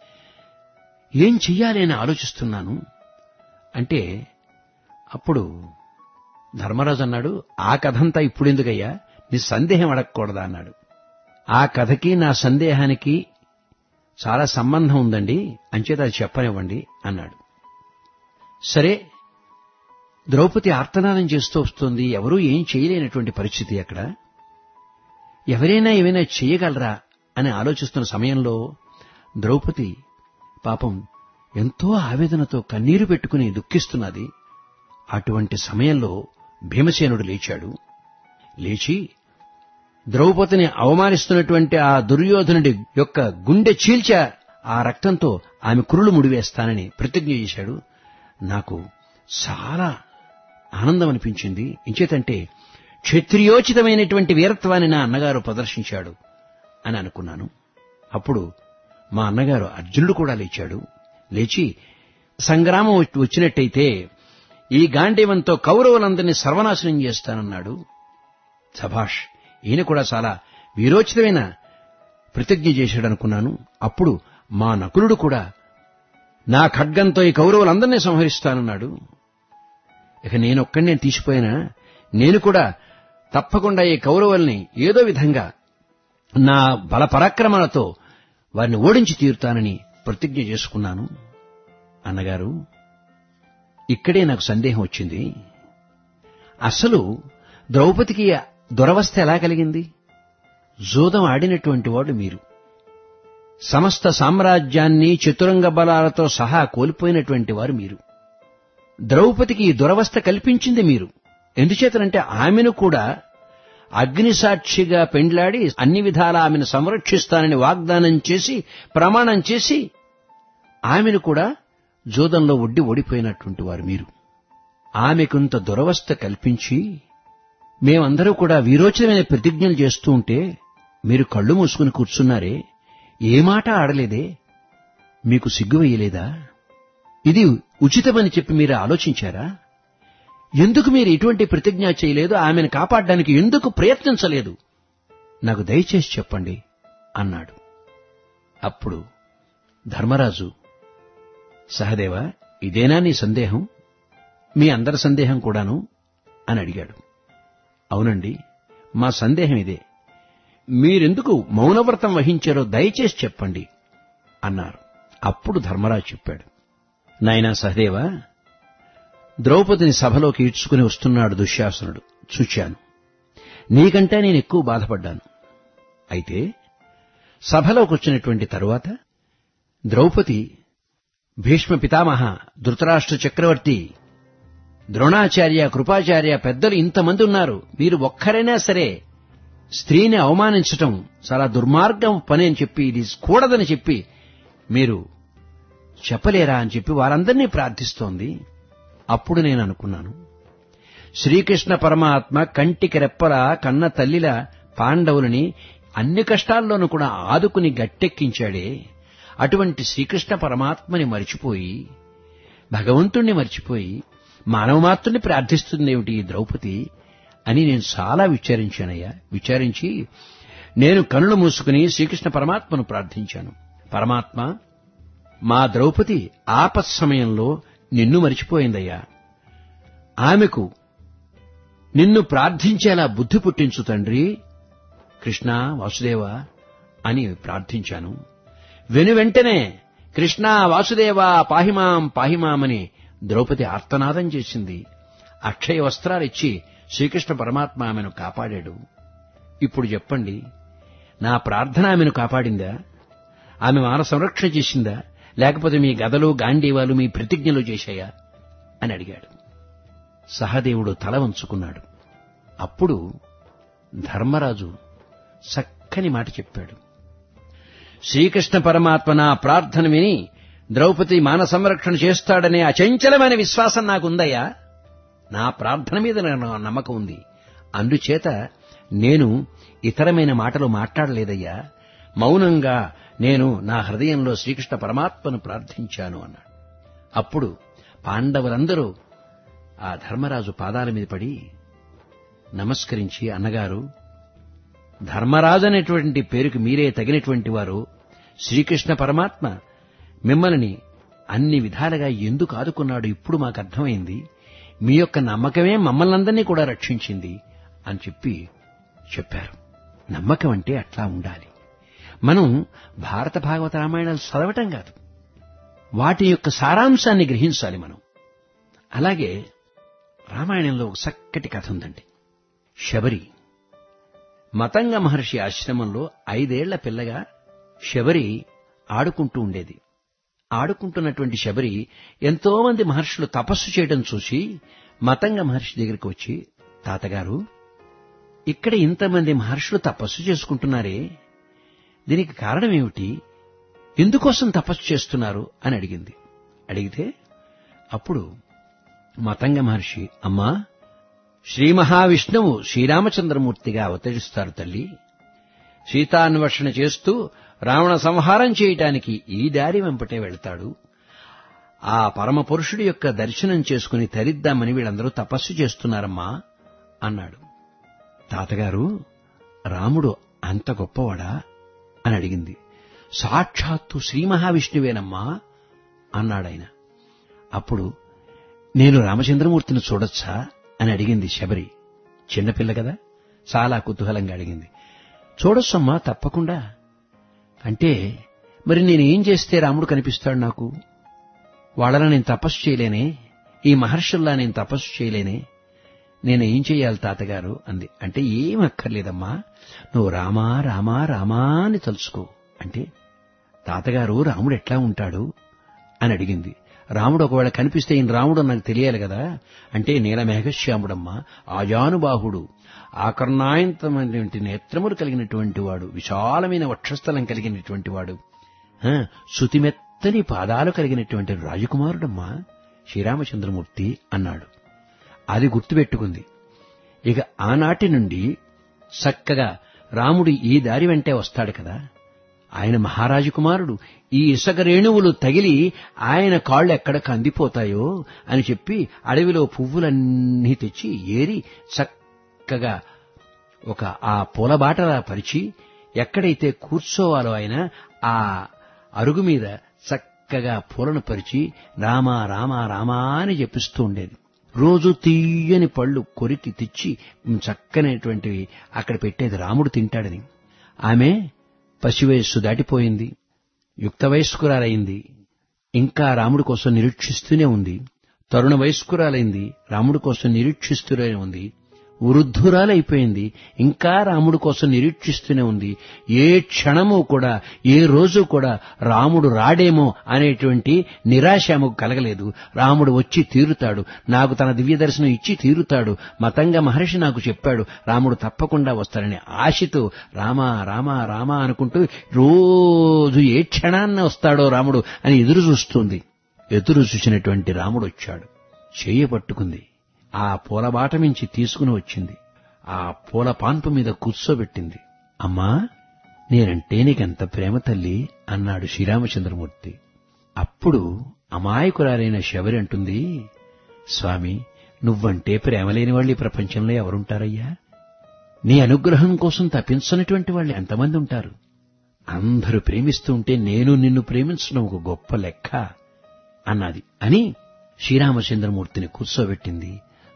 Speaker 5: ఏం చెయ్యాలి అని ఆలోచిస్తున్నాను అంటే అప్పుడు ధర్మరాజు అన్నాడు ఆ కథంతా ఇప్పుడెందుకయ్యా నీ సందేహం అడగకూడదా అన్నాడు ఆ కథకి నా సందేహానికి చాలా సంబంధం ఉందండి అంచేత అది చెప్పనివ్వండి అన్నాడు సరే ద్రౌపది ఆర్తనాదం చేస్తూ వస్తుంది ఎవరూ ఏం చేయలేనటువంటి పరిస్థితి అక్కడ ఎవరైనా ఏమైనా చేయగలరా అని ఆలోచిస్తున్న సమయంలో ద్రౌపది పాపం ఎంతో ఆవేదనతో కన్నీరు పెట్టుకుని దుఃఖిస్తున్నది అటువంటి సమయంలో భీమసేనుడు లేచాడు లేచి ద్రౌపదిని అవమానిస్తున్నటువంటి ఆ దుర్యోధనుడి యొక్క గుండె చీల్చ ఆ రక్తంతో ఆమె కురులు ముడివేస్తానని ప్రతిజ్ఞ చేశాడు నాకు చాలా ఆనందం అనిపించింది ఇంచేతంటే క్షత్రియోచితమైనటువంటి వీరత్వాన్ని నా అన్నగారు ప్రదర్శించాడు అని అనుకున్నాను అప్పుడు మా అన్నగారు అర్జునుడు కూడా లేచాడు లేచి సంగ్రామం వచ్చినట్టయితే ఈ గాంధీవంతో కౌరవులందరినీ సర్వనాశనం చేస్తానన్నాడు సభాష్ ఈయన కూడా చాలా వీరోచితమైన ప్రతిజ్ఞ చేశాడనుకున్నాను అప్పుడు మా నకులుడు కూడా నా ఖడ్గంతో ఈ కౌరవులందరినీ సంహరిస్తానన్నాడు ఇక నేనొక్కడినే తీసిపోయినా నేను కూడా తప్పకుండా ఈ కౌరవుల్ని ఏదో విధంగా నా బల పరాక్రమాలతో వారిని ఓడించి తీరుతానని ప్రతిజ్ఞ చేసుకున్నాను అన్నగారు ఇక్కడే నాకు సందేహం వచ్చింది అసలు ద్రౌపదికి దురవస్థ ఎలా కలిగింది జూదం ఆడినటువంటి వాడు మీరు సమస్త సామ్రాజ్యాన్ని చతురంగ బలాలతో సహా కోల్పోయినటువంటి వారు మీరు ద్రౌపదికి ఈ దురవస్థ కల్పించింది మీరు ఎందుచేతనంటే ఆమెను కూడా అగ్నిసాక్షిగా పెండ్లాడి అన్ని విధాలా ఆమెను సంరక్షిస్తానని వాగ్దానం చేసి ప్రమాణం చేసి ఆమెను కూడా జూదంలో ఒడ్డి ఓడిపోయినటువంటి వారు మీరు ఆమెకుంత దురవస్థ కల్పించి మేమందరూ కూడా వీరోచితమైన ప్రతిజ్ఞలు చేస్తూ ఉంటే మీరు కళ్ళు మూసుకుని కూర్చున్నారే ఏ మాట ఆడలేదే మీకు సిగ్గు వేయలేదా ఇది ఉచితమని చెప్పి మీరు ఆలోచించారా ఎందుకు మీరు ఇటువంటి ప్రతిజ్ఞ చేయలేదు ఆమెను కాపాడడానికి ఎందుకు ప్రయత్నించలేదు నాకు దయచేసి చెప్పండి అన్నాడు అప్పుడు ధర్మరాజు సహదేవ ఇదేనా నీ సందేహం మీ అందరి సందేహం కూడాను అని అడిగాడు అవునండి మా సందేహం ఇదే మీరెందుకు మౌనవ్రతం వహించారో దయచేసి చెప్పండి అన్నారు అప్పుడు ధర్మరాజు చెప్పాడు నాయనా సహదేవ ద్రౌపదిని సభలోకి ఈడ్చుకుని వస్తున్నాడు దుశ్శాసనుడు చూచాను నీకంటే నేను ఎక్కువ బాధపడ్డాను అయితే సభలోకి వచ్చినటువంటి తరువాత ద్రౌపది భీష్మ పితామహ ధృతరాష్ట్ర చక్రవర్తి ద్రోణాచార్య కృపాచార్య పెద్దలు ఇంతమంది ఉన్నారు మీరు ఒక్కరైనా సరే స్త్రీని అవమానించటం చాలా దుర్మార్గం పని అని చెప్పి ఇది కూడదని చెప్పి మీరు చెప్పలేరా అని చెప్పి వారందరినీ ప్రార్థిస్తోంది అప్పుడు నేను అనుకున్నాను శ్రీకృష్ణ పరమాత్మ కంటికి రెప్పల కన్న తల్లిల పాండవులని అన్ని కష్టాల్లోనూ కూడా ఆదుకుని గట్టెక్కించాడే అటువంటి శ్రీకృష్ణ పరమాత్మని మరిచిపోయి భగవంతుణ్ణి మరిచిపోయి మానవమాత్రుని ప్రార్థిస్తుందేమిటి ఈ ద్రౌపది అని నేను చాలా విచారించానయ్యా విచారించి నేను కనులు మూసుకుని శ్రీకృష్ణ పరమాత్మను ప్రార్థించాను పరమాత్మ మా ద్రౌపది ఆపత్ సమయంలో నిన్ను మరిచిపోయిందయ్యా ఆమెకు నిన్ను ప్రార్థించేలా బుద్ధి పుట్టించు తండ్రి కృష్ణ వాసుదేవ అని ప్రార్థించాను వెను వెంటనే కృష్ణ వాసుదేవ పాహిమాం పాహిమామని ద్రౌపది ఆర్తనాదం చేసింది అక్షయ వస్త్రాలిచ్చి శ్రీకృష్ణ పరమాత్మ ఆమెను కాపాడాడు ఇప్పుడు చెప్పండి నా ప్రార్థన ఆమెను కాపాడిందా ఆమె మాన సంరక్షణ చేసిందా లేకపోతే మీ గదలు గాంధీవాలు మీ ప్రతిజ్ఞలు చేశాయా అని అడిగాడు సహదేవుడు తల వంచుకున్నాడు అప్పుడు ధర్మరాజు చక్కని మాట చెప్పాడు శ్రీకృష్ణ పరమాత్మ నా ప్రార్థన విని ద్రౌపది మాన సంరక్షణ చేస్తాడనే అచంచలమైన విశ్వాసం నాకుందయ్యా నా ప్రార్థన మీద నాకు నమ్మకం ఉంది అందుచేత నేను ఇతరమైన మాటలు మాట్లాడలేదయ్యా మౌనంగా నేను నా హృదయంలో శ్రీకృష్ణ పరమాత్మను ప్రార్థించాను అన్నాడు అప్పుడు పాండవులందరూ ఆ ధర్మరాజు పాదాల మీద పడి నమస్కరించి అన్నగారు ధర్మరాజు అనేటువంటి పేరుకు మీరే తగినటువంటి వారు శ్రీకృష్ణ పరమాత్మ మిమ్మల్ని అన్ని విధాలుగా ఎందుకు ఆదుకున్నాడు ఇప్పుడు మాకు అర్థమైంది మీ యొక్క నమ్మకమే మమ్మల్ని అందరినీ కూడా రక్షించింది అని చెప్పి చెప్పారు నమ్మకం అంటే అట్లా ఉండాలి మనం భారత భాగవత రామాయణాలు చదవటం కాదు వాటి యొక్క సారాంశాన్ని గ్రహించాలి మనం అలాగే రామాయణంలో ఒక చక్కటి కథ ఉందండి శబరి మతంగ మహర్షి ఆశ్రమంలో ఐదేళ్ల పిల్లగా శబరి ఆడుకుంటూ ఉండేది ఆడుకుంటున్నటువంటి శబరి ఎంతో మంది మహర్షులు తపస్సు చేయడం చూసి మతంగ మహర్షి దగ్గరికి వచ్చి తాతగారు ఇక్కడ ఇంతమంది మహర్షులు తపస్సు చేసుకుంటున్నారే దీనికి కారణం ఏమిటి ఎందుకోసం తపస్సు చేస్తున్నారు అని అడిగింది అడిగితే అప్పుడు మతంగ మహర్షి అమ్మా శ్రీ మహావిష్ణువు శ్రీరామచంద్రమూర్తిగా అవతరిస్తారు తల్లి సీతాన్వేషణ చేస్తూ రావణ సంహారం చేయటానికి ఈ దారి వెంపటే వెళ్తాడు ఆ పరమ పురుషుడి యొక్క దర్శనం చేసుకుని తరిద్దామని వీళ్ళందరూ తపస్సు చేస్తున్నారమ్మా అన్నాడు తాతగారు రాముడు అంత గొప్పవాడా అని అడిగింది సాక్షాత్తు శ్రీ మహావిష్ణువేనమ్మా అన్నాడాయన అప్పుడు నేను రామచంద్రమూర్తిని చూడొచ్చా అని అడిగింది శబరి చిన్నపిల్ల కదా చాలా కుతూహలంగా అడిగింది చూడొచ్చమ్మా తప్పకుండా అంటే మరి నేనేం చేస్తే రాముడు కనిపిస్తాడు నాకు వాళ్ళలా నేను తపస్సు చేయలేనే ఈ మహర్షుల్లా నేను తపస్సు చేయలేనే నేను ఏం చెయ్యాలి తాతగారు అంది అంటే ఏం అక్కర్లేదమ్మా నువ్వు రామా రామా రామా అని తలుచుకో అంటే తాతగారు రాముడు ఎట్లా ఉంటాడు అని అడిగింది రాముడు ఒకవేళ కనిపిస్తే ఈయన రాముడు నాకు తెలియాలి కదా అంటే నీలమేఘశ్యాముడమ్మ ఆజానుబాహుడు ఆకర్ణాయంతమైనటువంటి నేత్రములు కలిగినటువంటి వాడు విశాలమైన వక్షస్థలం కలిగినటువంటి వాడు ఆ, శృతిమెత్తని పాదాలు కలిగినటువంటి రాజకుమారుడమ్మా శ్రీరామచంద్రమూర్తి అన్నాడు అది గుర్తుపెట్టుకుంది ఇక ఆనాటి నుండి చక్కగా రాముడు ఈ దారి వెంటే వస్తాడు కదా ఆయన మహారాజు కుమారుడు ఈ ఇసుక రేణువులు తగిలి ఆయన కాళ్ళు ఎక్కడ కందిపోతాయో అని చెప్పి అడవిలో పువ్వులన్నీ తెచ్చి ఏరి చక్కగా ఒక ఆ పూలబాటలా పరిచి ఎక్కడైతే కూర్చోవాలో ఆయన ఆ అరుగు మీద చక్కగా పూలను పరిచి రామా రామా రామా అని చెప్పిస్తూ ఉండేది రోజు తీయని పళ్ళు కొరికి తెచ్చి చక్కనటువంటివి అక్కడ పెట్టేది రాముడు తింటాడని ఆమె పసి వయస్సు దాటిపోయింది యుక్త వయస్కురాలైంది ఇంకా రాముడి కోసం నిరీక్షిస్తూనే ఉంది తరుణ వయస్కురాలైంది రాముడి కోసం నిరీక్షిస్తూనే ఉంది వృద్ధురాలైపోయింది ఇంకా రాముడి కోసం నిరీక్షిస్తూనే ఉంది ఏ క్షణము కూడా ఏ రోజు కూడా రాముడు రాడేమో అనేటువంటి నిరాశ ఆమెకు కలగలేదు రాముడు వచ్చి తీరుతాడు నాకు తన దివ్య దర్శనం ఇచ్చి తీరుతాడు మతంగా మహర్షి నాకు చెప్పాడు రాముడు తప్పకుండా వస్తాడని ఆశతో రామా రామా రామా అనుకుంటూ రోజు ఏ క్షణాన్న వస్తాడో రాముడు అని ఎదురు చూస్తుంది ఎదురు చూసినటువంటి రాముడు వచ్చాడు చెయ్యి పట్టుకుంది ఆ పూలబాట మించి తీసుకుని వచ్చింది ఆ పూల పాన్పు మీద కూర్చోబెట్టింది అమ్మా నేనంటే నీకెంత ప్రేమ తల్లి అన్నాడు శ్రీరామచంద్రమూర్తి అప్పుడు అమాయకురాలైన శబరి అంటుంది స్వామి నువ్వంటే ప్రేమ లేని వాళ్ళు ఈ ప్రపంచంలో ఎవరుంటారయ్యా నీ అనుగ్రహం కోసం తప్పించనటువంటి వాళ్ళు ఎంతమంది ఉంటారు అందరూ ప్రేమిస్తూ ఉంటే నేను నిన్ను ప్రేమించడం ఒక గొప్ప లెక్క అన్నది అని శ్రీరామచంద్రమూర్తిని కూర్చోబెట్టింది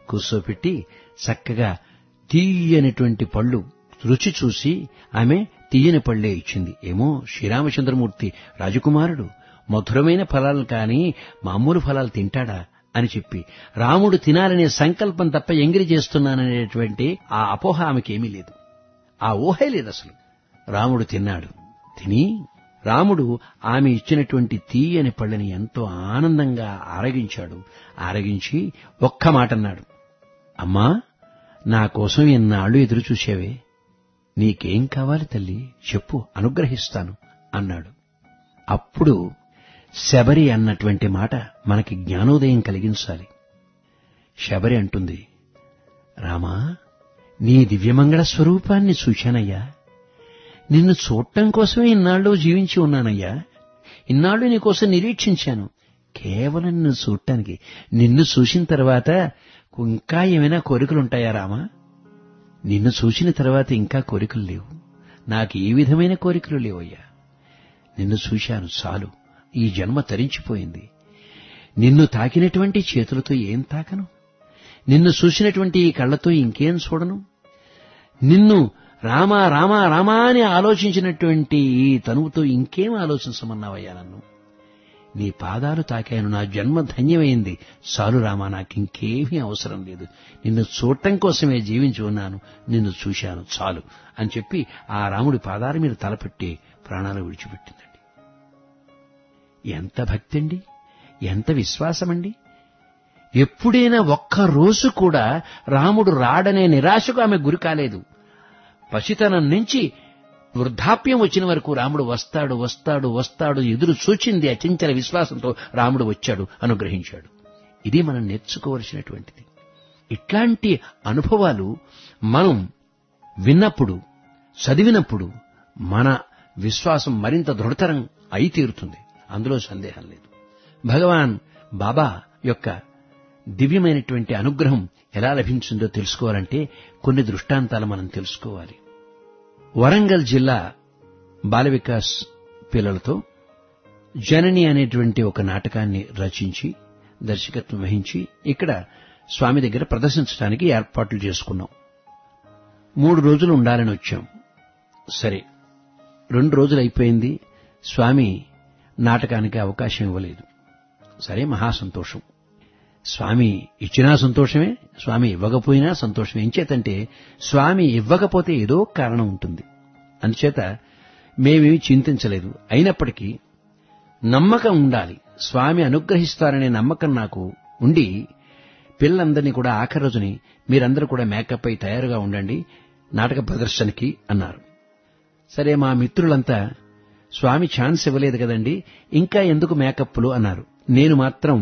Speaker 5: కూర్చోపెట్టి చక్కగా తీయనటువంటి పళ్ళు రుచి చూసి ఆమె తీయని పళ్ళే ఇచ్చింది ఏమో శ్రీరామచంద్రమూర్తి రాజకుమారుడు మధురమైన ఫలాలు కాని మామూలు ఫలాలు తింటాడా అని చెప్పి రాముడు తినాలనే సంకల్పం తప్ప ఎంగిరి చేస్తున్నాననేటువంటి ఆ అపోహ ఆమెకేమీ లేదు ఆ ఊహే లేదు అసలు రాముడు తిన్నాడు తిని రాముడు ఆమె ఇచ్చినటువంటి తీయని పళ్ళని ఎంతో ఆనందంగా ఆరగించాడు ఆరగించి ఒక్క మాట అన్నాడు అమ్మా నా కోసం ఎన్నాళ్ళు ఎదురు చూసావే నీకేం కావాలి తల్లి చెప్పు అనుగ్రహిస్తాను అన్నాడు అప్పుడు శబరి అన్నటువంటి మాట మనకి జ్ఞానోదయం కలిగించాలి శబరి అంటుంది రామా నీ దివ్యమంగళ స్వరూపాన్ని చూశానయ్యా నిన్ను చూడటం కోసమే ఇన్నాళ్ళు జీవించి ఉన్నానయ్యా ఇన్నాళ్ళు నీకోసం నిరీక్షించాను కేవలం నిన్ను చూడటానికి నిన్ను చూసిన తర్వాత ఇంకా ఏమైనా కోరికలుంటాయా రామా నిన్ను చూసిన తర్వాత ఇంకా కోరికలు లేవు నాకు ఏ విధమైన కోరికలు లేవయ్యా నిన్ను చూశాను చాలు ఈ జన్మ తరించిపోయింది నిన్ను తాకినటువంటి చేతులతో ఏం తాకను నిన్ను చూసినటువంటి ఈ కళ్ళతో ఇంకేం చూడను నిన్ను రామా రామా రామా అని ఆలోచించినటువంటి ఈ తనువుతో ఇంకేం ఆలోచించమన్నావయ్యా నన్ను నీ పాదాలు తాకాను నా జన్మ ధన్యమైంది చాలు రామా నాకింకేమీ అవసరం లేదు నిన్ను చూడటం కోసమే జీవించి ఉన్నాను నిన్ను చూశాను చాలు అని చెప్పి ఆ రాముడి పాదాల మీద తలపెట్టి ప్రాణాలు విడిచిపెట్టిందండి ఎంత భక్తి అండి ఎంత విశ్వాసమండి ఎప్పుడైనా ఒక్క రోజు కూడా రాముడు రాడనే నిరాశకు ఆమె గురి కాలేదు పసితనం నుంచి వృద్ధాప్యం వచ్చిన వరకు రాముడు వస్తాడు వస్తాడు వస్తాడు ఎదురు చూచింది అచంచల విశ్వాసంతో రాముడు వచ్చాడు అనుగ్రహించాడు ఇది మనం నేర్చుకోవలసినటువంటిది ఇట్లాంటి అనుభవాలు మనం విన్నప్పుడు చదివినప్పుడు మన విశ్వాసం మరింత దృఢతరం అయి తీరుతుంది అందులో సందేహం లేదు భగవాన్ బాబా యొక్క దివ్యమైనటువంటి అనుగ్రహం ఎలా లభించిందో తెలుసుకోవాలంటే కొన్ని దృష్టాంతాలు మనం తెలుసుకోవాలి వరంగల్ జిల్లా బాల వికాస్ పిల్లలతో జనని అనేటువంటి ఒక నాటకాన్ని రచించి దర్శకత్వం వహించి ఇక్కడ స్వామి దగ్గర ప్రదర్శించడానికి ఏర్పాట్లు చేసుకున్నాం మూడు రోజులు ఉండాలని వచ్చాం సరే రెండు రోజులు అయిపోయింది స్వామి నాటకానికి అవకాశం ఇవ్వలేదు సరే మహా సంతోషం స్వామి ఇచ్చినా సంతోషమే స్వామి ఇవ్వకపోయినా సంతోషమే ఎంచేతంటే స్వామి ఇవ్వకపోతే ఏదో కారణం ఉంటుంది అందుచేత మేమేమి చింతించలేదు అయినప్పటికీ నమ్మకం ఉండాలి స్వామి అనుగ్రహిస్తారనే నమ్మకం నాకు ఉండి పిల్లలందరినీ కూడా ఆఖరి రోజుని మీరందరూ కూడా మేకప్ అయి తయారుగా ఉండండి నాటక ప్రదర్శనకి అన్నారు సరే మా మిత్రులంతా స్వామి ఛాన్స్ ఇవ్వలేదు కదండి ఇంకా ఎందుకు మేకప్లు అన్నారు నేను మాత్రం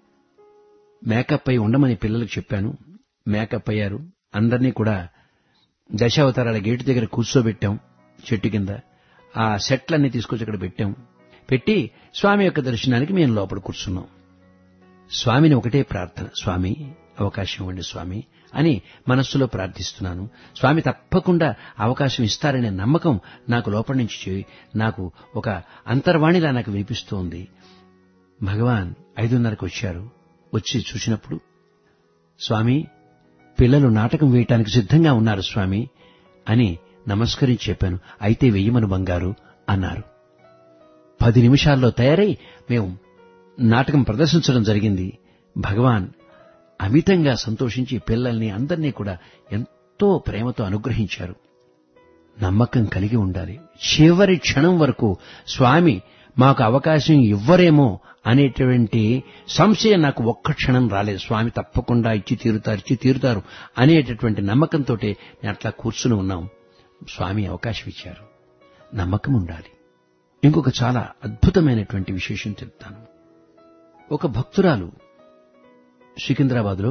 Speaker 5: మేకప్ అయి ఉండమని పిల్లలకు చెప్పాను మేకప్ అయ్యారు అందరినీ కూడా దశావతారాల గేటు దగ్గర కూర్చోబెట్టాం చెట్టు కింద ఆ సెట్లన్నీ తీసుకొచ్చి అక్కడ పెట్టాం పెట్టి స్వామి యొక్క దర్శనానికి మేము లోపల కూర్చున్నాం స్వామిని ఒకటే ప్రార్థన స్వామి అవకాశం ఇవ్వండి స్వామి అని మనస్సులో ప్రార్థిస్తున్నాను స్వామి తప్పకుండా అవకాశం ఇస్తారనే నమ్మకం నాకు లోపల నుంచి చే- నాకు ఒక అంతర్వాణిలా నాకు వినిపిస్తోంది భగవాన్ ఐదున్నరకు వచ్చారు వచ్చి చూసినప్పుడు స్వామి పిల్లలు నాటకం వేయటానికి సిద్ధంగా ఉన్నారు స్వామి అని నమస్కరించి చెప్పాను అయితే వెయ్యమను బంగారు అన్నారు పది నిమిషాల్లో తయారై మేము నాటకం ప్రదర్శించడం జరిగింది భగవాన్ అమితంగా సంతోషించి పిల్లల్ని అందరినీ కూడా ఎంతో ప్రేమతో అనుగ్రహించారు నమ్మకం కలిగి ఉండాలి చివరి క్షణం వరకు స్వామి మాకు అవకాశం ఇవ్వరేమో అనేటువంటి సంశయం నాకు ఒక్క క్షణం రాలేదు స్వామి తప్పకుండా ఇచ్చి తీరుతారు ఇచ్చి తీరుతారు అనేటటువంటి నమ్మకంతో నేను అట్లా కూర్చుని ఉన్నాం స్వామి అవకాశం ఇచ్చారు నమ్మకం ఉండాలి ఇంకొక చాలా అద్భుతమైనటువంటి విశేషం చెప్తాను ఒక భక్తురాలు సికింద్రాబాద్లో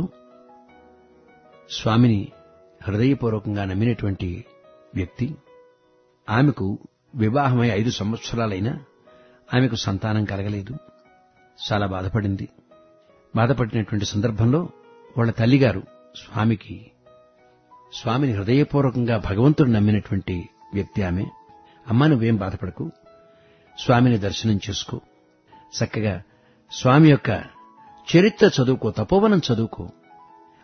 Speaker 5: స్వామిని హృదయపూర్వకంగా నమ్మినటువంటి వ్యక్తి ఆమెకు వివాహమై ఐదు సంవత్సరాలైనా ఆమెకు సంతానం కలగలేదు చాలా బాధపడింది బాధపడినటువంటి సందర్భంలో వాళ్ళ తల్లిగారు స్వామికి స్వామిని హృదయపూర్వకంగా భగవంతుడు నమ్మినటువంటి వ్యక్తి ఆమె అమ్మ నువ్వేం బాధపడకు స్వామిని దర్శనం చేసుకో చక్కగా స్వామి యొక్క చరిత్ర చదువుకో తపోవనం చదువుకో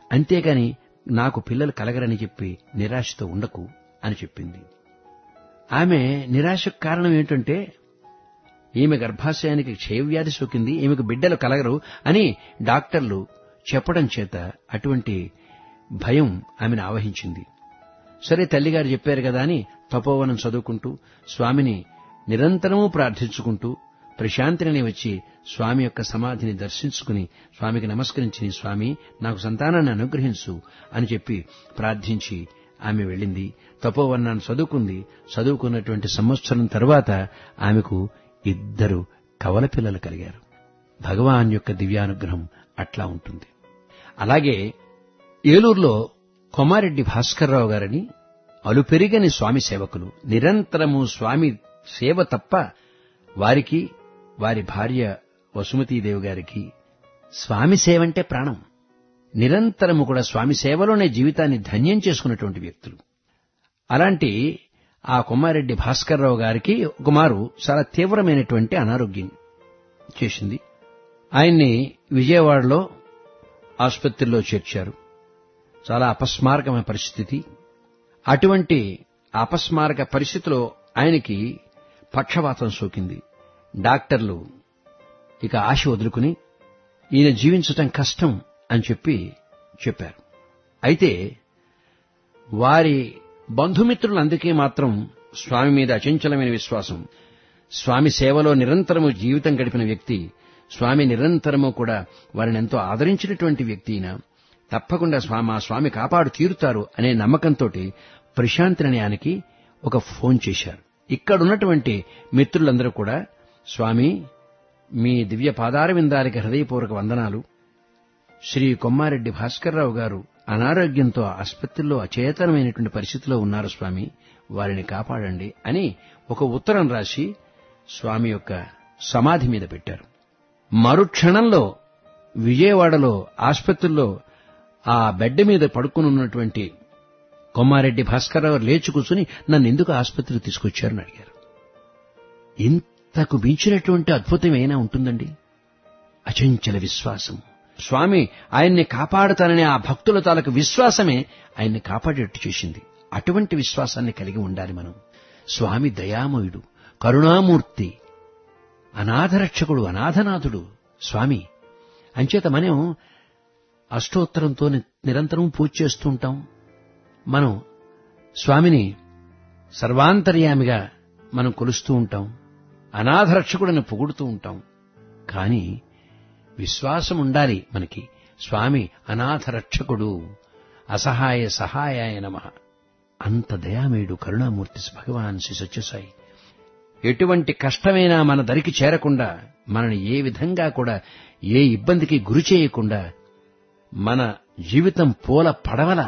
Speaker 5: అంతేగాని నాకు పిల్లలు కలగరని చెప్పి నిరాశతో ఉండకు అని చెప్పింది ఆమె నిరాశకు కారణం ఏంటంటే ఈమె గర్భాశయానికి క్షయవ్యాధి సోకింది ఈమెకు బిడ్డలు కలగరు అని డాక్టర్లు చెప్పడం చేత అటువంటి భయం ఆమెను ఆవహించింది సరే తల్లిగారు చెప్పారు కదా అని తపోవనం చదువుకుంటూ స్వామిని నిరంతరము ప్రార్థించుకుంటూ ప్రశాంతిని వచ్చి స్వామి యొక్క సమాధిని దర్శించుకుని స్వామికి నమస్కరించి స్వామి నాకు సంతానాన్ని అనుగ్రహించు అని చెప్పి ప్రార్థించి ఆమె వెళ్ళింది తపోవన్నాన్ని చదువుకుంది చదువుకున్నటువంటి సంవత్సరం తర్వాత ఆమెకు ఇద్దరు కవల పిల్లలు కలిగారు భగవాన్ యొక్క దివ్యానుగ్రహం అట్లా ఉంటుంది అలాగే ఏలూరులో కొమారెడ్డి భాస్కర్రావు గారని అలుపెరిగని స్వామి సేవకులు నిరంతరము స్వామి సేవ తప్ప వారికి వారి భార్య వసుమతీదేవి గారికి స్వామి సేవ అంటే ప్రాణం నిరంతరము కూడా స్వామి సేవలోనే జీవితాన్ని ధన్యం చేసుకున్నటువంటి వ్యక్తులు అలాంటి ఆ కొమ్మారెడ్డి భాస్కర్రావు గారికి కుమారు చాలా తీవ్రమైనటువంటి అనారోగ్యం చేసింది ఆయన్ని విజయవాడలో ఆసుపత్రిలో చేర్చారు చాలా అపస్మారకమైన పరిస్థితి అటువంటి అపస్మారక పరిస్థితిలో ఆయనకి పక్షవాతం సోకింది డాక్టర్లు ఇక ఆశ వదులుకుని ఈయన జీవించటం కష్టం అని చెప్పి చెప్పారు అయితే వారి బంధుమిత్రులందరికీ మాత్రం స్వామి మీద అచంచలమైన విశ్వాసం స్వామి సేవలో నిరంతరము జీవితం గడిపిన వ్యక్తి స్వామి నిరంతరము కూడా వారిని ఎంతో ఆదరించినటువంటి వ్యక్తి అయినా తప్పకుండా స్వామి మా స్వామి కాపాడు తీరుతారు అనే నమ్మకంతో ప్రశాంతిని ఆయనకి ఒక ఫోన్ చేశారు ఇక్కడున్నటువంటి మిత్రులందరూ కూడా స్వామి మీ దివ్య పాదార విందాలకి హృదయపూర్వక వందనాలు శ్రీ కొమ్మారెడ్డి భాస్కర్రావు గారు అనారోగ్యంతో ఆసుపత్రిలో అచేతనమైనటువంటి పరిస్థితిలో ఉన్నారు స్వామి వారిని కాపాడండి అని ఒక ఉత్తరం రాసి స్వామి యొక్క సమాధి మీద పెట్టారు మరుక్షణంలో విజయవాడలో ఆసుపత్రిలో ఆ బెడ్ మీద పడుకుని ఉన్నటువంటి కొమ్మారెడ్డి భాస్కర్రావు లేచి కూర్చుని నన్ను ఎందుకు ఆసుపత్రికి తీసుకొచ్చారని అడిగారు ఇంతకు మించినటువంటి అద్భుతం ఏమైనా ఉంటుందండి అచంచల విశ్వాసం స్వామి ఆయన్ని కాపాడుతాననే ఆ భక్తుల తాలూకు విశ్వాసమే ఆయన్ని కాపాడేట్టు చేసింది అటువంటి విశ్వాసాన్ని కలిగి ఉండాలి మనం స్వామి దయామయుడు కరుణామూర్తి అనాథరక్షకుడు అనాథనాథుడు స్వామి అంచేత మనం అష్టోత్తరంతో నిరంతరం పూజ చేస్తూ ఉంటాం మనం స్వామిని సర్వాంతర్యామిగా మనం కొలుస్తూ ఉంటాం అనాథరక్షకుడని పొగుడుతూ ఉంటాం కానీ విశ్వాసం ఉండాలి మనకి స్వామి అనాథరక్షకుడు అసహాయ సహాయాయ నమ అంత దయామయుడు కరుణామూర్తి భగవాన్ శ్రీ సత్యసాయి ఎటువంటి కష్టమైనా మన దరికి చేరకుండా మనని ఏ విధంగా కూడా ఏ ఇబ్బందికి గురి చేయకుండా మన జీవితం పూల పడవల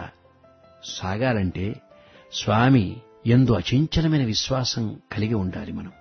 Speaker 5: సాగాలంటే స్వామి ఎందు అచంచలమైన విశ్వాసం కలిగి ఉండాలి మనం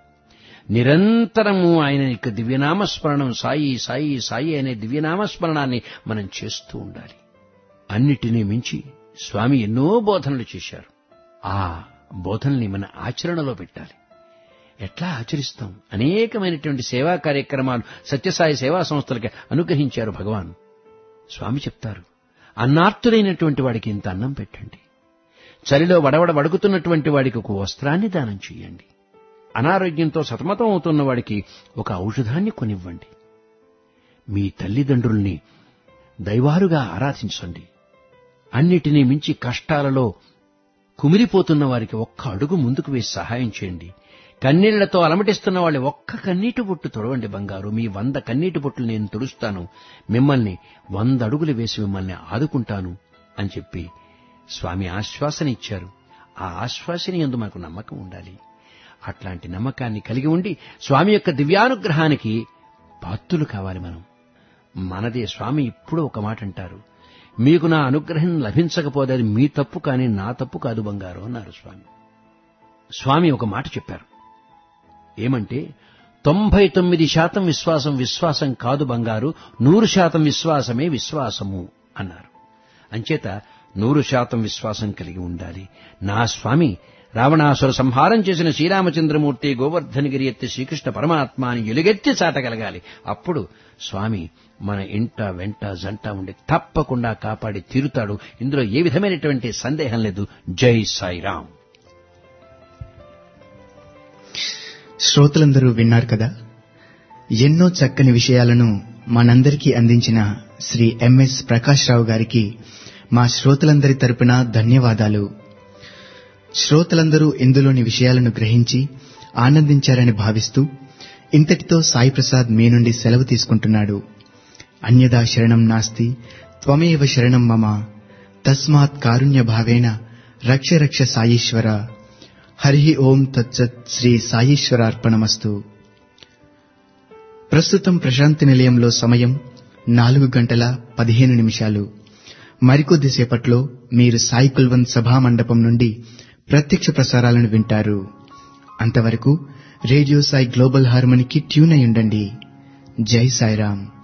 Speaker 5: నిరంతరము ఆయన యొక్క దివ్యనామస్మరణం సాయి సాయి సాయి అనే దివ్యనామస్మరణాన్ని మనం చేస్తూ ఉండాలి అన్నిటినీ మించి స్వామి ఎన్నో బోధనలు చేశారు ఆ బోధనల్ని మన ఆచరణలో పెట్టాలి ఎట్లా ఆచరిస్తాం అనేకమైనటువంటి సేవా కార్యక్రమాలు సత్యసాయి సేవా సంస్థలకి అనుగ్రహించారు భగవాన్ స్వామి చెప్తారు అన్నార్తులైనటువంటి వాడికి ఇంత అన్నం పెట్టండి చలిలో వడవడ వడుకుతున్నటువంటి వాడికి ఒక వస్త్రాన్ని దానం చేయండి అనారోగ్యంతో సతమతం అవుతున్న వాడికి ఒక ఔషధాన్ని కొనివ్వండి మీ తల్లిదండ్రుల్ని దైవారుగా ఆరాధించండి అన్నిటినీ మించి కష్టాలలో కుమిలిపోతున్న వారికి ఒక్క అడుగు ముందుకు వేసి సహాయం చేయండి కన్నీళ్లతో అలమటిస్తున్న వాళ్ళని ఒక్క కన్నీటి బొట్టు తొడవండి బంగారు మీ వంద కన్నీటి బొట్లు నేను తుడుస్తాను మిమ్మల్ని వంద అడుగులు వేసి మిమ్మల్ని ఆదుకుంటాను అని చెప్పి స్వామి ఆశ్వాసన ఇచ్చారు ఆ ఆశ్వాసన ఎందు మనకు నమ్మకం ఉండాలి అట్లాంటి నమ్మకాన్ని కలిగి ఉండి స్వామి యొక్క దివ్యానుగ్రహానికి పాత్రులు కావాలి మనం మనదే స్వామి ఇప్పుడు ఒక మాట అంటారు మీకు నా అనుగ్రహం లభించకపోతే అది మీ తప్పు కానీ నా తప్పు కాదు బంగారు అన్నారు స్వామి స్వామి ఒక మాట చెప్పారు ఏమంటే తొంభై తొమ్మిది శాతం విశ్వాసం విశ్వాసం కాదు బంగారు నూరు శాతం విశ్వాసమే విశ్వాసము అన్నారు అంచేత నూరు శాతం విశ్వాసం కలిగి ఉండాలి నా స్వామి రావణాసుర సంహారం చేసిన శ్రీరామచంద్రమూర్తి గోవర్ధనగిరి ఎత్తి శ్రీకృష్ణ పరమాత్మ అని ఎలుగెత్తి చాటగలగాలి అప్పుడు స్వామి మన ఇంట వెంట జంట ఉండి తప్పకుండా కాపాడి తీరుతాడు ఇందులో ఏ విధమైనటువంటి సందేహం లేదు జై సాయిరాం
Speaker 1: శ్రోతలందరూ విన్నారు కదా ఎన్నో చక్కని విషయాలను మనందరికీ అందించిన శ్రీ ఎంఎస్ ప్రకాష్ రావు గారికి మా శ్రోతలందరి తరపున ధన్యవాదాలు శ్రోతలందరూ ఇందులోని విషయాలను గ్రహించి ఆనందించారని భావిస్తూ ఇంతటితో సాయి ప్రసాద్ మీ నుండి సెలవు తీసుకుంటున్నాడు అన్యదా శరణం నాస్తి త్వమేవ శరణం మమ తస్మాత్ కారుణ్య భావేన రక్ష రక్ష సాయీశ్వర హరి ఓం తత్సత్ శ్రీ సాయీశ్వరార్పణమస్తు ప్రస్తుతం ప్రశాంతి నిలయంలో సమయం నాలుగు గంటల పదిహేను నిమిషాలు మరికొద్దిసేపట్లో మీరు సాయి కుల్వంత్ సభా మండపం నుండి ప్రత్యక్ష ప్రసారాలను వింటారు అంతవరకు రేడియో సాయి గ్లోబల్ హార్మోనికి ట్యూన్ అయి ఉండండి జై సాయిరాం